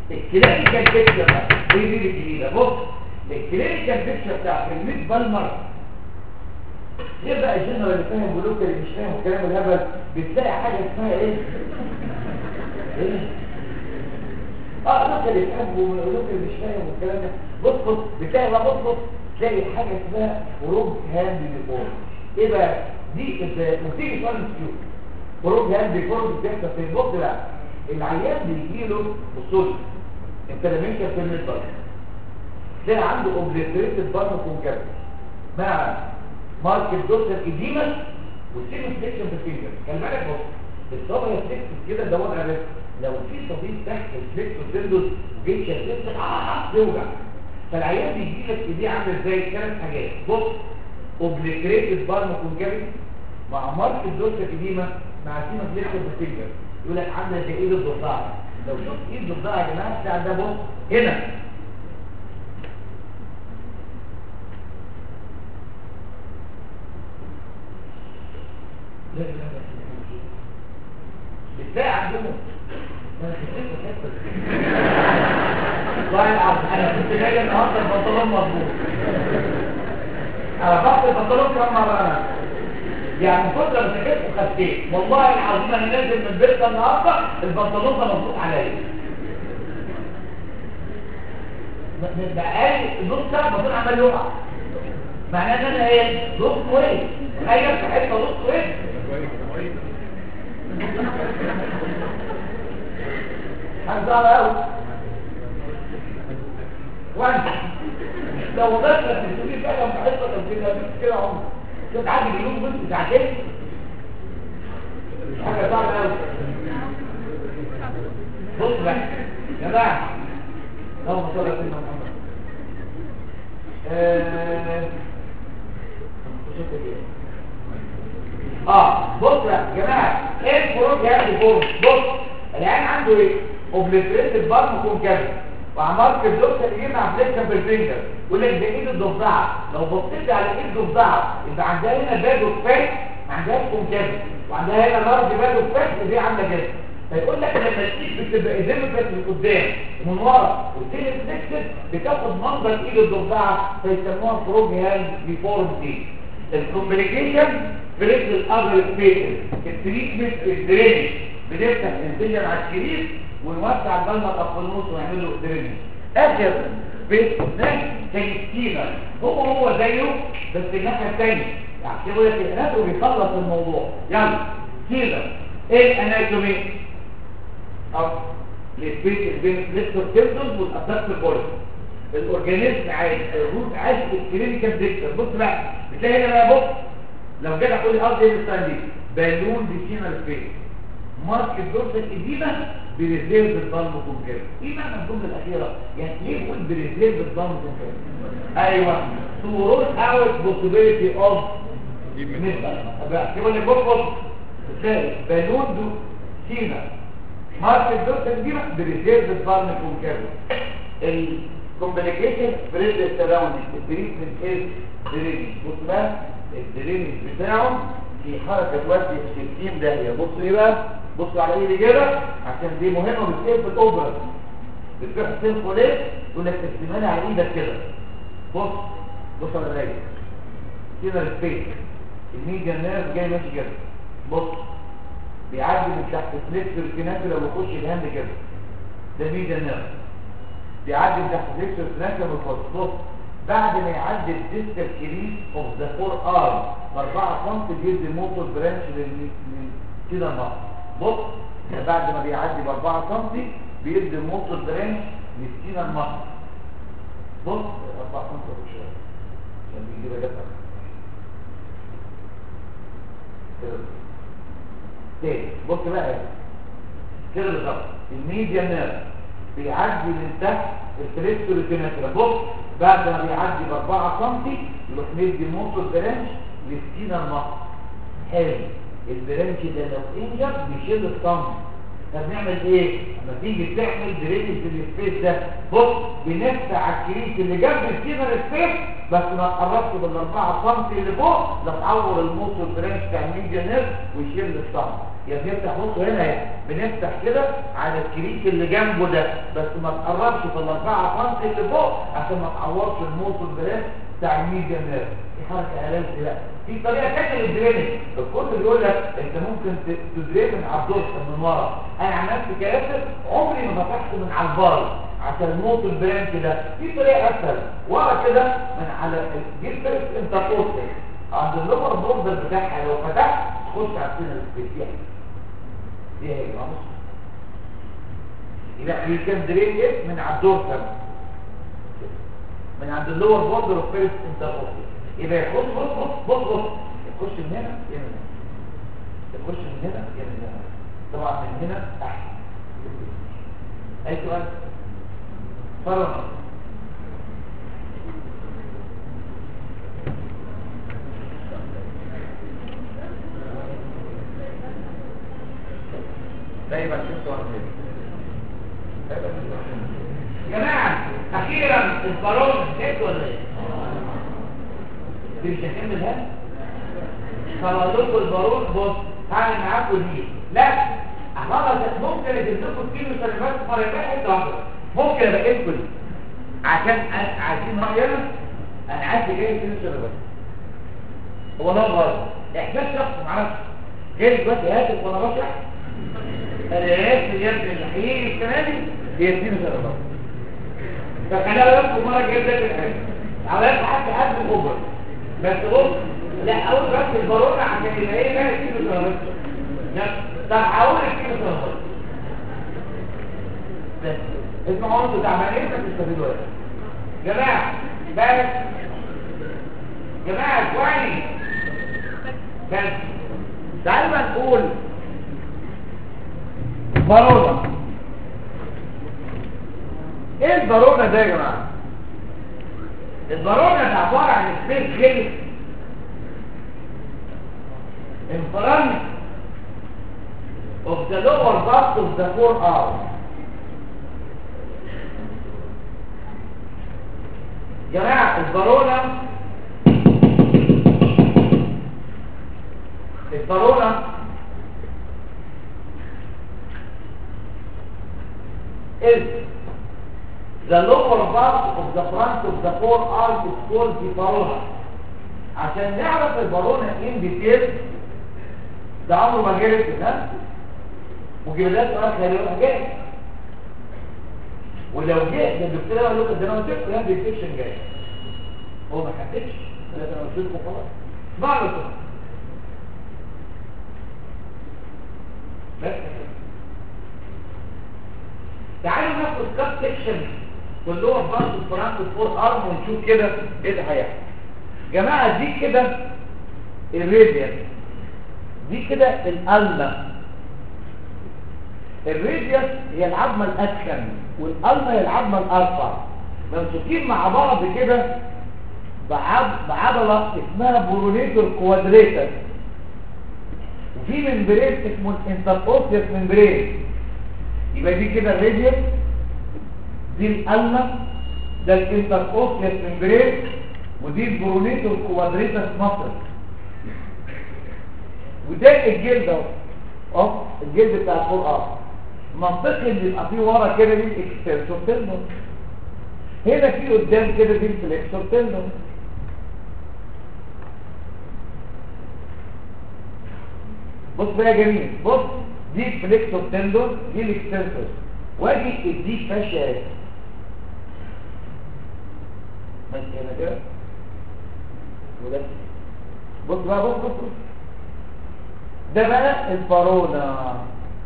الكلينيكال بيكتشر بقى ايه دي الجديده بص الكلينيكال بيكتشر بتاع الميد بالمر غير بقى الجنرال اللي فاهم بلوك اللي مش فاهم الكلام الهبل بتلاقي حاجه اسمها ايه؟ ايه؟ اه لوك اللي فاهم ولوك اللي مش فاهم والكلام ده بص بص بتلاقي بقى بص بص تلاقي حاجه اسمها خروج هاند بيفور ايه بقى؟ دي وتيجي سؤال مسكيوت خروج هاند بيفور بتحصل في البص بقى العيان بيجي له بصوا انفلاميشن في الميد بالمر تلاقي عنده اوبليتريتد بالمر كونكافيتي مع ماركت دوسر اديمة والسيجن فليكشن في الفينجر خلي بالك بص الصبع فليكس كده ده وضع بس لو في صديق تحت الفليكس وتندوس وجيت شدت اه توجع فالعيان بيجي لك ايديه عامل ازاي ثلاث حاجات بص اوبليتريتد بالمر كونكافيتي مع ماركت دوسر اديمة مع سيجن فليكشن في الفينجر يقول لك عامله زي ايد الضفدع لو شفت ايد الضفدع يا جماعه بتاع ده بص هنا لا لا لا بتلاقي عندهم انا كنت الحته دي والله العظيم انا كنت جاي النهارده البنطلون مظبوط انا رفعت البنطلون كم مره انا يعني كنت لما سكت وخدتين والله العظيم انا نازل من البيت النهارده البنطلون ده مظبوط عليا من بقالي نص ساعه البنطلون عمال يقع معناه ان انا ايه نص كويس تخيل في حته نص كويس هنزعل قوي وانت لو وضعت لك تقولي فعلا في حته لو كده كده عمر كنت عادي بيوم بنت ساعتين حاجه صعبه قوي بص بقى يا جماعه اللهم صل على سيدنا محمد آه اه بص يا جماعه ايه الفروق يا ابني فوق بص العين عنده ايه اوبليتريتد بارم كونكافيتي وعمار في الدكتور يجي مع فليكشن بالفينجر يقول لك ده ايد الضفدعه لو بصيت على ايد الضفدعه يبقى عندها هنا باد وفات ما عندهاش كونكافيتي وعندها هنا لارج باد وفات دي عامله كده فيقول لك لما الايد بتبقى ايديمتريت من قدام ومن ورا والتاني فليكشن بتاخد منظر ايد الضفدعه فيسموها فروج هاند ديفورمتي الكومبليكيشن بريد الأرض سبيشل التريتمنت الدرينج بنفتح الانسجن على الشريط ونوسع البلمة الأقنوس ونعمل له درينج آخر بيت ناس كيستينا هو هو زيه بس الناحية التانية يعني كده لك الاناتومي بيخلص الموضوع يلا كده ايه الاناتومي او السبيس بين الفليكسور تيمبلز والابدكتور بوليس الاورجانيزم عايز الروت عايز الكلينيكال ديكتور بص بقى بتلاقي هنا بقى بص لو جيت اقول ارض ايه الثاني بالون ديسينال سبيس مارك الدورس القديمه بريزيرف الضلم كونكير ايه معنى الجمله الاخيره يعني ليه بقول بريزيرف الضلم كونكير ايوه تو رول اوت بوسيبيليتي اوف بقى كده اللي بص بتلاقي بالون دو سينا مارك الدورس القديمه بريزيرف الضلم كونكير الكومبليكيشن بريد السراوندينج التريتمنت از درينج بص بقى الدرينج بتاعه في حركه تودي في 60 داهيه بصوا ايه بقى بصوا على ايه الاجابه عشان دي مهمه بتسيب في الاوبرا بتروح تنفو ليه يقول لك استمانه على ايدك كده بص بص على الراجل كده السبيس الميديا نيرف جاي ماشي كده بص بيعدي من تحت فليكس الكنافه لو بيخش الهاند كده ده الميديا نيرف بيعدي من تحت فليكس الكنافه من بص بعد ما يعدي الديستال كريس اوف ذا فور ارم ب 4 سم بيدي الموتور برانش كده النقط بص بعد ما بيعدي ب 4 سم بيدي الموتور برانش للسينا النقط بص 4 سم شويه عشان بيجي بقى كده تاني بص بقى كده بالظبط الميديا نيرف بيعدي من تحت الكريستال كناترا بص بعد ما بيعدي ب 4 سم يروح مدي موتور برانش للسكينه النقط حلو البرانش ده لو انجر بيشيل الصمت طب نعمل ايه لما تيجي تعمل درينج في السبيس ده بص بنفتح على الكريس اللي جنب السكينه السبيس بس ما تقربش بال 4 سم اللي فوق لا تعور الموتور برانش بتاع الميديا نيرف ويشيل الصمت يا بنفتح بصوا هنا اهي بنفتح كده على الكريك اللي جنبه ده بس ما تقربش في الاربعه سم اللي فوق عشان ما تعورش الموت والبريد بتاع الميديا نيرف دي حركه علاج دي لا في طريقه ثانيه للدرينج الكتب بيقول لك انت ممكن ت- تدرين من على الدرس من ورا انا عملت كاسر عمري ما فتحت من على البار عشان الموت البرين كده في طريقه اسهل ورا كده من على الجيل فيرست انتركوستال عند اللور بوردر بتاعها لو فتحت تخش على السنه السبيسيال دي هي بص يبقى you can drain it من على الدورسال من عند اللور بوردر اوف فيرست انتركوستال يبقى يخش بص بص بص بص يخش من هنا يعمل هنا يخش من هنا يعمل هنا طبعا من هنا تحت اي سؤال فرضا ده يبقى ست واحد ده يبقى ست واحد. يا جماعه اخيرا البارون نسيت ولا ايه؟ دي مش هكمل ها؟ فبقول لكم البارون بص هعمل معاكم دي لا خلاص ممكن اجيب لكم كيلو سلمات مرة واحد واحدة ممكن ابقى لكم دي عشان أ- عايزين رأينا انا عايز ايه كيلو سلمات هو ده غلط احساس شخص معرفش غير دلوقتي هاتف وانا بشرح انا اسف يا ابني اللي هيجي السنه دي هي كيلو سلمات فخلينا لكم مرة جايب ده الحاجة عملت حتى قد الأوبر بس بص لا أول بس البارونة عشان يبقى إيه بقى كيلو سلامات لا طب هقول لك كيلو سلامات بس اسمعوا انتوا تعبانين بس تستفيدوا ايه جماعة بس جماعة كويس بس تعالوا بقى نقول بارونة ايه البارونة ده يا جماعة البارونة ده عبارة عن سبيس خلق in front of the lower part of the forearm جماعة البارونة البارونة is the lower part of the front of the forearm is called the barona عشان نعرف البارونة in detail ده عمره ما جرت كده وجبلات سؤال خيالي جاي ولو جه ده الدكتور قال لكم ده انا قلت لكم ده ديتكشن جاي هو ما حددش ده انا قلت لكم خلاص اسمعوا كده بس تعالوا ناخد كاب سيكشن كلهم برضه الفرانك فور ارم ونشوف كده ايه اللي هيحصل جماعه دي كده الراديان دي كده الالما الراديوس هي العظمه الادخن والالما هي العظمه الارفع ممسوكين مع بعض كده بعض بعضله اسمها برونيتور كوادريتر وفي ممبرين اسمه الانترأوسيوس ممبرين يبقى دي كده الراديوس دي الالما ده الانترأوسيوس ممبرين ودي البرونيتور كوادريتر مصر وده الجلد اهو اهو الجلد بتاع الفول ار منطقي اللي يبقى فيه ورا كده دي الاكستنسور تندون هنا في قدام كده دي الفليكسور تندون بص بقى يا جميل بص دي الفليكسور تندون دي الاكستنسور واجي اديك فاشيه اهي ماشي هنا كده وده بص بقى بص بص بص ده بقى البارونة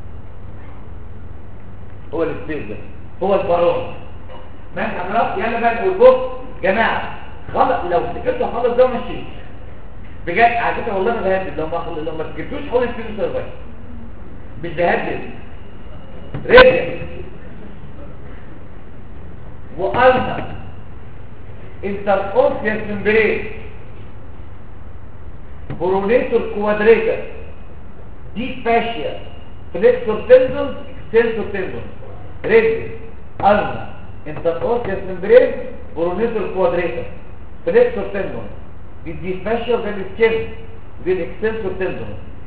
هو السبيس ده هو البارونة ماشي خلاص يلا بقى نقول بص جماعة خلاص لو سكتوا خلاص ده ماشي بجد على فكره والله ما بهدد لو ما لو ما سكتوش حاول تسيبوا سيرفايف مش بهدد رجع وقلنا انترأوسيوس ممبرين برونيتور كوادريتر دي فاشيا فليكسور تندون اكستنسور تندون رجل قلنا انترأوسيوس ممبرين برونيتور كوادريتر فليكسور تندون دي دي فاشيا وده السكين دي الاكستنسور تندون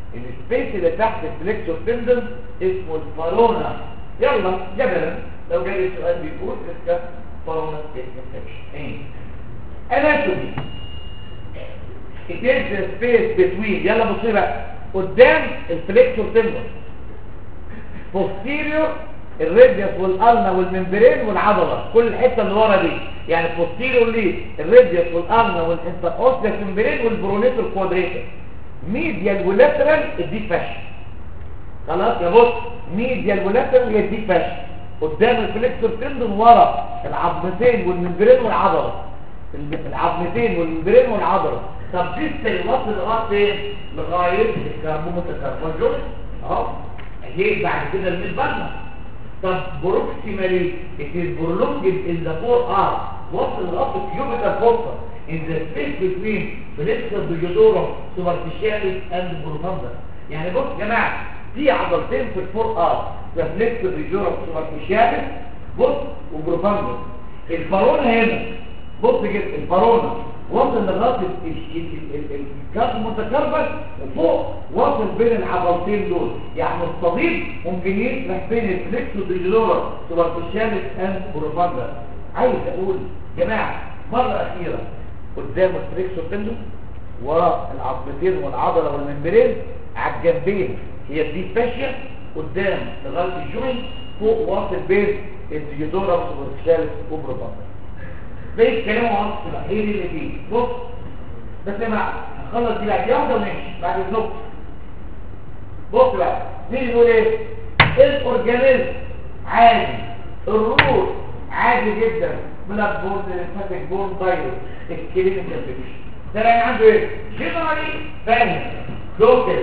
السبيس اللي تحت الفليكسور تندن اسمه الفارونا يلا جدلا لو جالي السؤال بيقول اسكا فارونا سبيس انفكشن اناتومي it is the space between يلا بصي بقى قدام الفليكسور تندن posterior الريديوس والالنا والممبرين والعضله كل الحته اللي ورا دي يعني posterior ليه الريديوس والالنا والانتراوسيوس ممبرين والبرونيتور كوادريتر ميديال ولاترال الديب فاشن خلاص يا بص ميديال ولاترال هي الديب فاشن قدام الفليكسور تندون ورا العظمتين والممبرين والعضله العظمتين والممبرين والعضله طب ديستال وصل لغايه فين لغايه الكربوميتر اهو هي بعد كده الميدبرنا طب بروكسيمالي it is prolonged in the forearm وصل لغايه الكيوبيتال فوسا in the space between flexor digitorum superficialis and profunda يعني بص يا جماعه في عضلتين في الفور ار ده flexor digitorum superficialis بص وبروفاندا البارونه هنا بص كده البارونه وصل لغايه الكاس المتكربل وفوق وصل بين العضلتين دول يعني الصديد ممكن يسرح بين الفليكسو ديجلورا سوبرفيشاليس اند بروفاندا عايز اقول جماعه مره اخيره قدام الفليكسو تندو ورا العظمتين والعضله والممبرين على الجنبين هي دي فاشيه قدام لغايه الجوينت فوق واصل بين الديجلورا سوبرفيشاليس وبروفاندا بيت كلامه عنص بقى ايه اللي فيه بص بس يا جماعه هنخلص دي بعد واحده ونمشي بعد النقطه بص بقى نيجي نقول ايه الاورجانيزم عادي الروح عادي جدا بلاد بورد ليمفاتيك بورد دايركت الكلينيكال بيكشر ده يعني عنده ايه جنرالي فاهم لوكال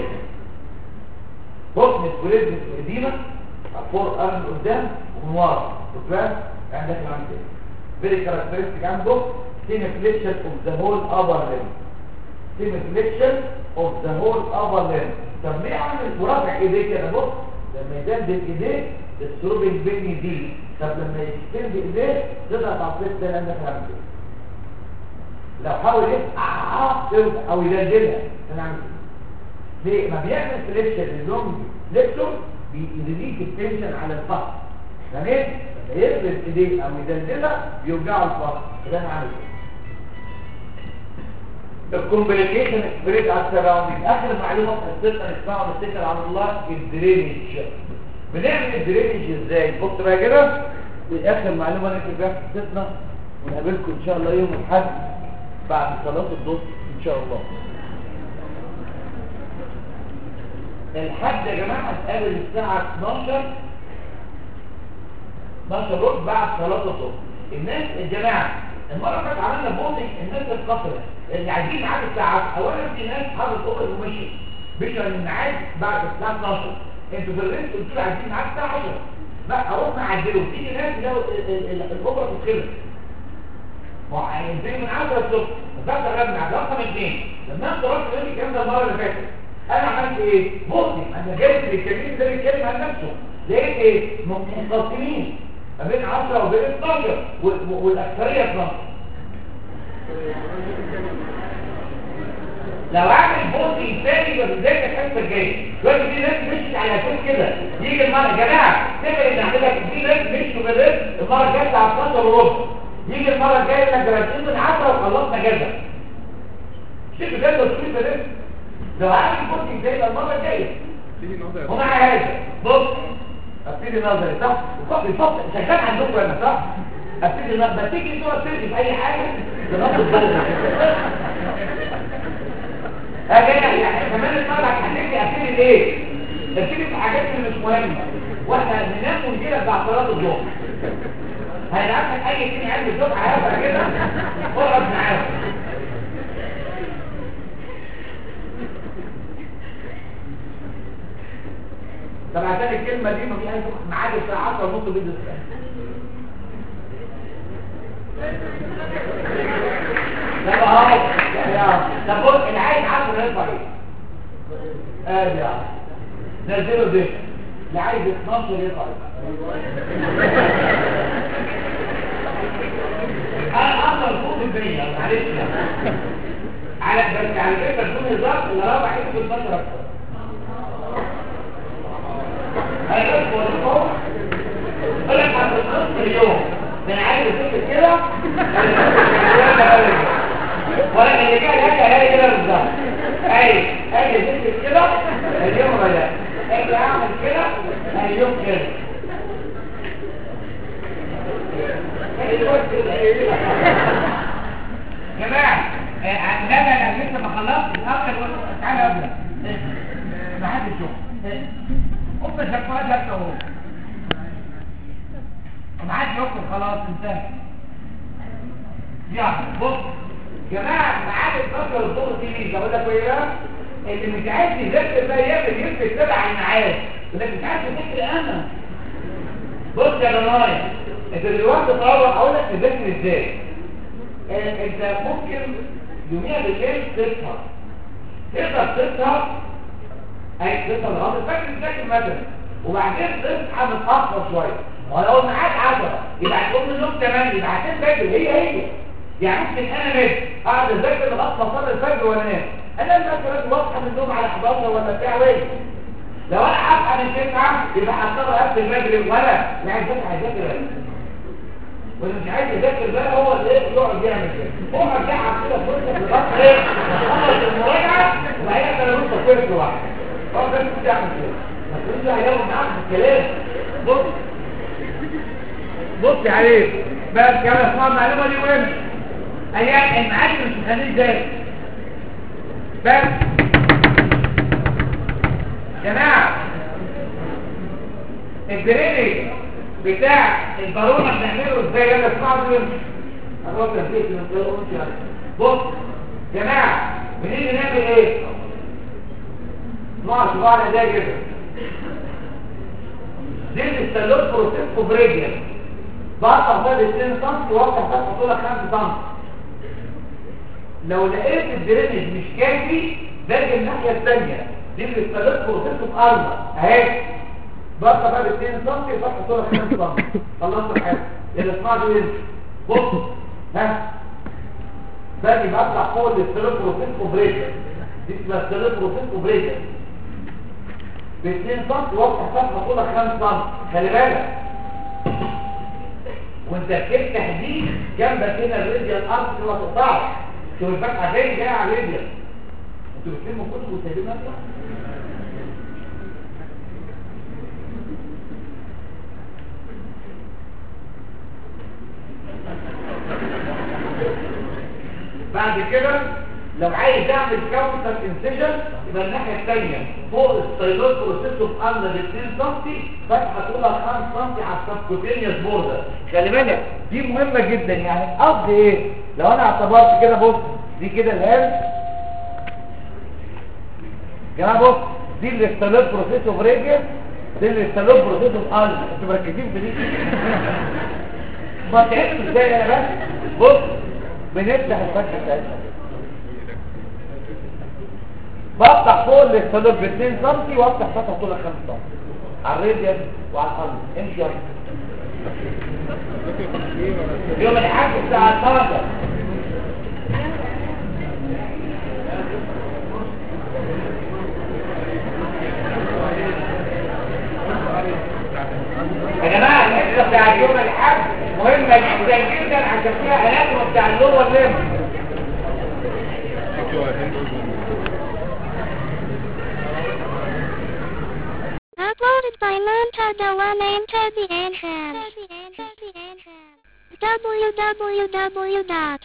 بص مسكوليزم اديمه فور ارم قدام ومن ورا وكلاس يعني داخل عن كده very characteristic عنده semi-flexion of the whole upper limb semi-flexion of the whole upper limb طب ليه عامل ورافع ايديه كده بص لما يدندن ايديه السروبين بيني دي طب لما يستند ايديه تضغط على الفليك ده لانك عامل كده لو حاول يفتح او يدندنها انا عامل كده ليه ما بيعمل فليكشن للونج فليكشن بيريليك التنشن على الفخذ تمام يفرد ايديه او يدلدلها بيوجعه الفخذ ده انا عامل كده الكومبليكيشن اكسبريت على السراوندينج اخر معلومه في حصتنا نسمعها ونتكل على الله الدرينج بنعمل الدرينج ازاي بص بقى كده دي اخر معلومه نكتب بيها في حصتنا ونقابلكم ان شاء الله يوم الاحد بعد صلاه الظهر ان شاء الله الحد يا جماعه هتقابل الساعه 12 12 ربع بعد صلاه الظهر الناس الجماعه المره اللي فاتت عملنا بوتنج الناس اتكسرت اللي عايزين ميعاد الساعه اولا في ناس حاطط اوضه ومشي مشوا الميعاد بعد الساعه 12 انتوا في الريست قلتوا لي عايزين ميعاد الساعه 10 لا اروح نعدله في ناس لو الاوضه تتخلص ما هينزل من 10 الصبح ده شغال من رقم اثنين لما انت رحت تقول لي الكلام ده المره اللي فاتت انا عملت ايه؟ بوتنج انا جبت الكريم ده بيتكلم عن نفسه لقيت ايه؟ منقسمين ما بين 10 وبين 12 والاكثريه 12 لو اعمل بوتنج تاني يبقى بدايه الحصه الجايه دلوقتي في ناس مشيت على اساس كده يجي المره يا جماعه تبقى ان عندك في ناس مشوا بالرزق المره الجايه على 12 وربع يجي المره الجايه لك جراتين من 10 وخلصنا جزء شوف ده تصوير بالرزق لو عامل بوتنج تاني يبقى المره الجايه ومع هذا بص ابتدي نظري صح بالظبط شغال عندكم انا صح ابتدي نظري بس تيجي تقعد ترجع في اي حاجه لنقطه الضوء اجي يعني كمان الطلع هتيجي ابتدي ايه ابتدي في حاجات اللي مش مهمه واحنا ننام ونجيلك بعد صلاه الظهر هيلعبك اي تاني عند الدفعه هيبقى كده اقعد معاهم طب عشان الكلمة دي ما في أي معاد الساعة 10 ونص بيد الساعة طب اهو يا طب بص اللي عايز 10 يرفع ايه؟ ادي يا نزله ده اللي عايز 12 يرفع انا اصلا فوق الدنيا معلش على بس على فكره بدون هزار اللي رابع ايده ب 12 اكتر انا بس بقول لكم اقول لك عند نص اليوم من عايز تذاكر كده ولا اللي كان هكا هلاقي كده بالظبط اي اجي اذاكر كده اليوم ولا اجي اعمل كده اليوم كده جماعة لا لا لا لسه ما خلصت الاخر تعالى ابدا ما حدش يشوف قم شفاها ده اهو ما حدش يخرج خلاص انتهى يلا بص جماعة معاد الفترة الظهر دي مين بقول لك ايه بقى اللي مش عايز يذاكر بقى يعمل يمسك تبع الميعاد يقول لك مش عايز تذاكر انا بص يا جماعه انت دلوقتي تروح اقول لك تذاكر ازاي آه، انت ممكن يوميها بالليل تسهر تقدر تسهر اي تسهر لغايه الفجر تذاكر مثلا وبعدين تصحى متاخر شويه ولو معاك 10 يبقى هتقوم من النوم 8 يبقى هتذاكر هي هي يعني ممكن انا ماشي اقعد اذاكر لغايه ما اصلي الفجر وانا نام انا مثلا واصحى من النوم على 11 ولا بتاع وين لو انا هصحى من 9 يبقى هضطر اقفل المغرب ولا لا عايز اذاكر واللي مش عايز يذاكر بقى هو اللي ايه يقعد يعمل كده هو مرجعها كده في وسط لغايه ايه خلص المراجعه وبعدين انا وانت كويس لوحدك هو ده اللي بتعمل كده ما تقولش هيلاقوا معاك في الكلام بص بص يا عليك بقى كده اسمع المعلومه دي وين ايام المعاد مش مخليه ازاي بس جماعه الدرينج بتاع البارونه بنعمله ازاي يلا اسمعوا دول اهو تنفيذ من غير قلت بص جماعه بنيجي نعمل ايه اسمعوا صباعنا ده كده دي الستالوت بروسيس بريديا بقطع فوق 2 سم وافتح فتحه طولها 5 سم لو لقيت الدرينج مش كافي باجي الناحيه الثانيه دي الستالوت بروسيس بارما اهي بقطع بقى 2 سم فتحه طولها 5 سم خلصت الحاجه اللي اسمها دي بص ها باجي بقطع فوق الستالوت بروسيس بريديا دي اسمها ستالوت بروسيس بريديا ب 2 سم وافتح فتحه طولها 5 سم خلي بالك وانت بتفتح دي جنبك هنا الراديال ارض اللي ما تقطعش شوف الفتحه جاي جايه على الراديال انتوا بتلموا كتب وسايبينها اصلا بعد كده لو عايز اعمل كاونتر انسيجن يبقى الناحيه الثانيه فوق الستايلوت بروسيسور اندر 2 سم فتحه طولها 5 سم على السبكوتينيوس بوردر خلي بالك دي مهمه جدا يعني قصدي ايه لو انا اعتبرت كده بص دي كده الهام جماعه بص دي الاستالوت بروسيسور ريجل دي الاستالوت بروسيسور اندر انتوا مركزين في دي ما تعرفوا ازاي انا بس بص بنفتح الفتحه بتاعتها بفتح فوق الاستالوت ب 2 سم وافتح فتحه طولها 5 سم على الراديال وعلى القلب امشي يلا يوم الاحد الساعه 12 يا جماعه الحصه بتاع يوم الاحد مهمه جدا جدا عشان فيها اناتوم بتاع اللور ليم Uploaded by Monta Dewan into the Enhance. www.1aim.net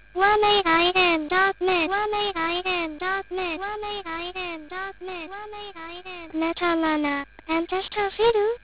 1aim.net 1aim.net Netalana. And Testafidu.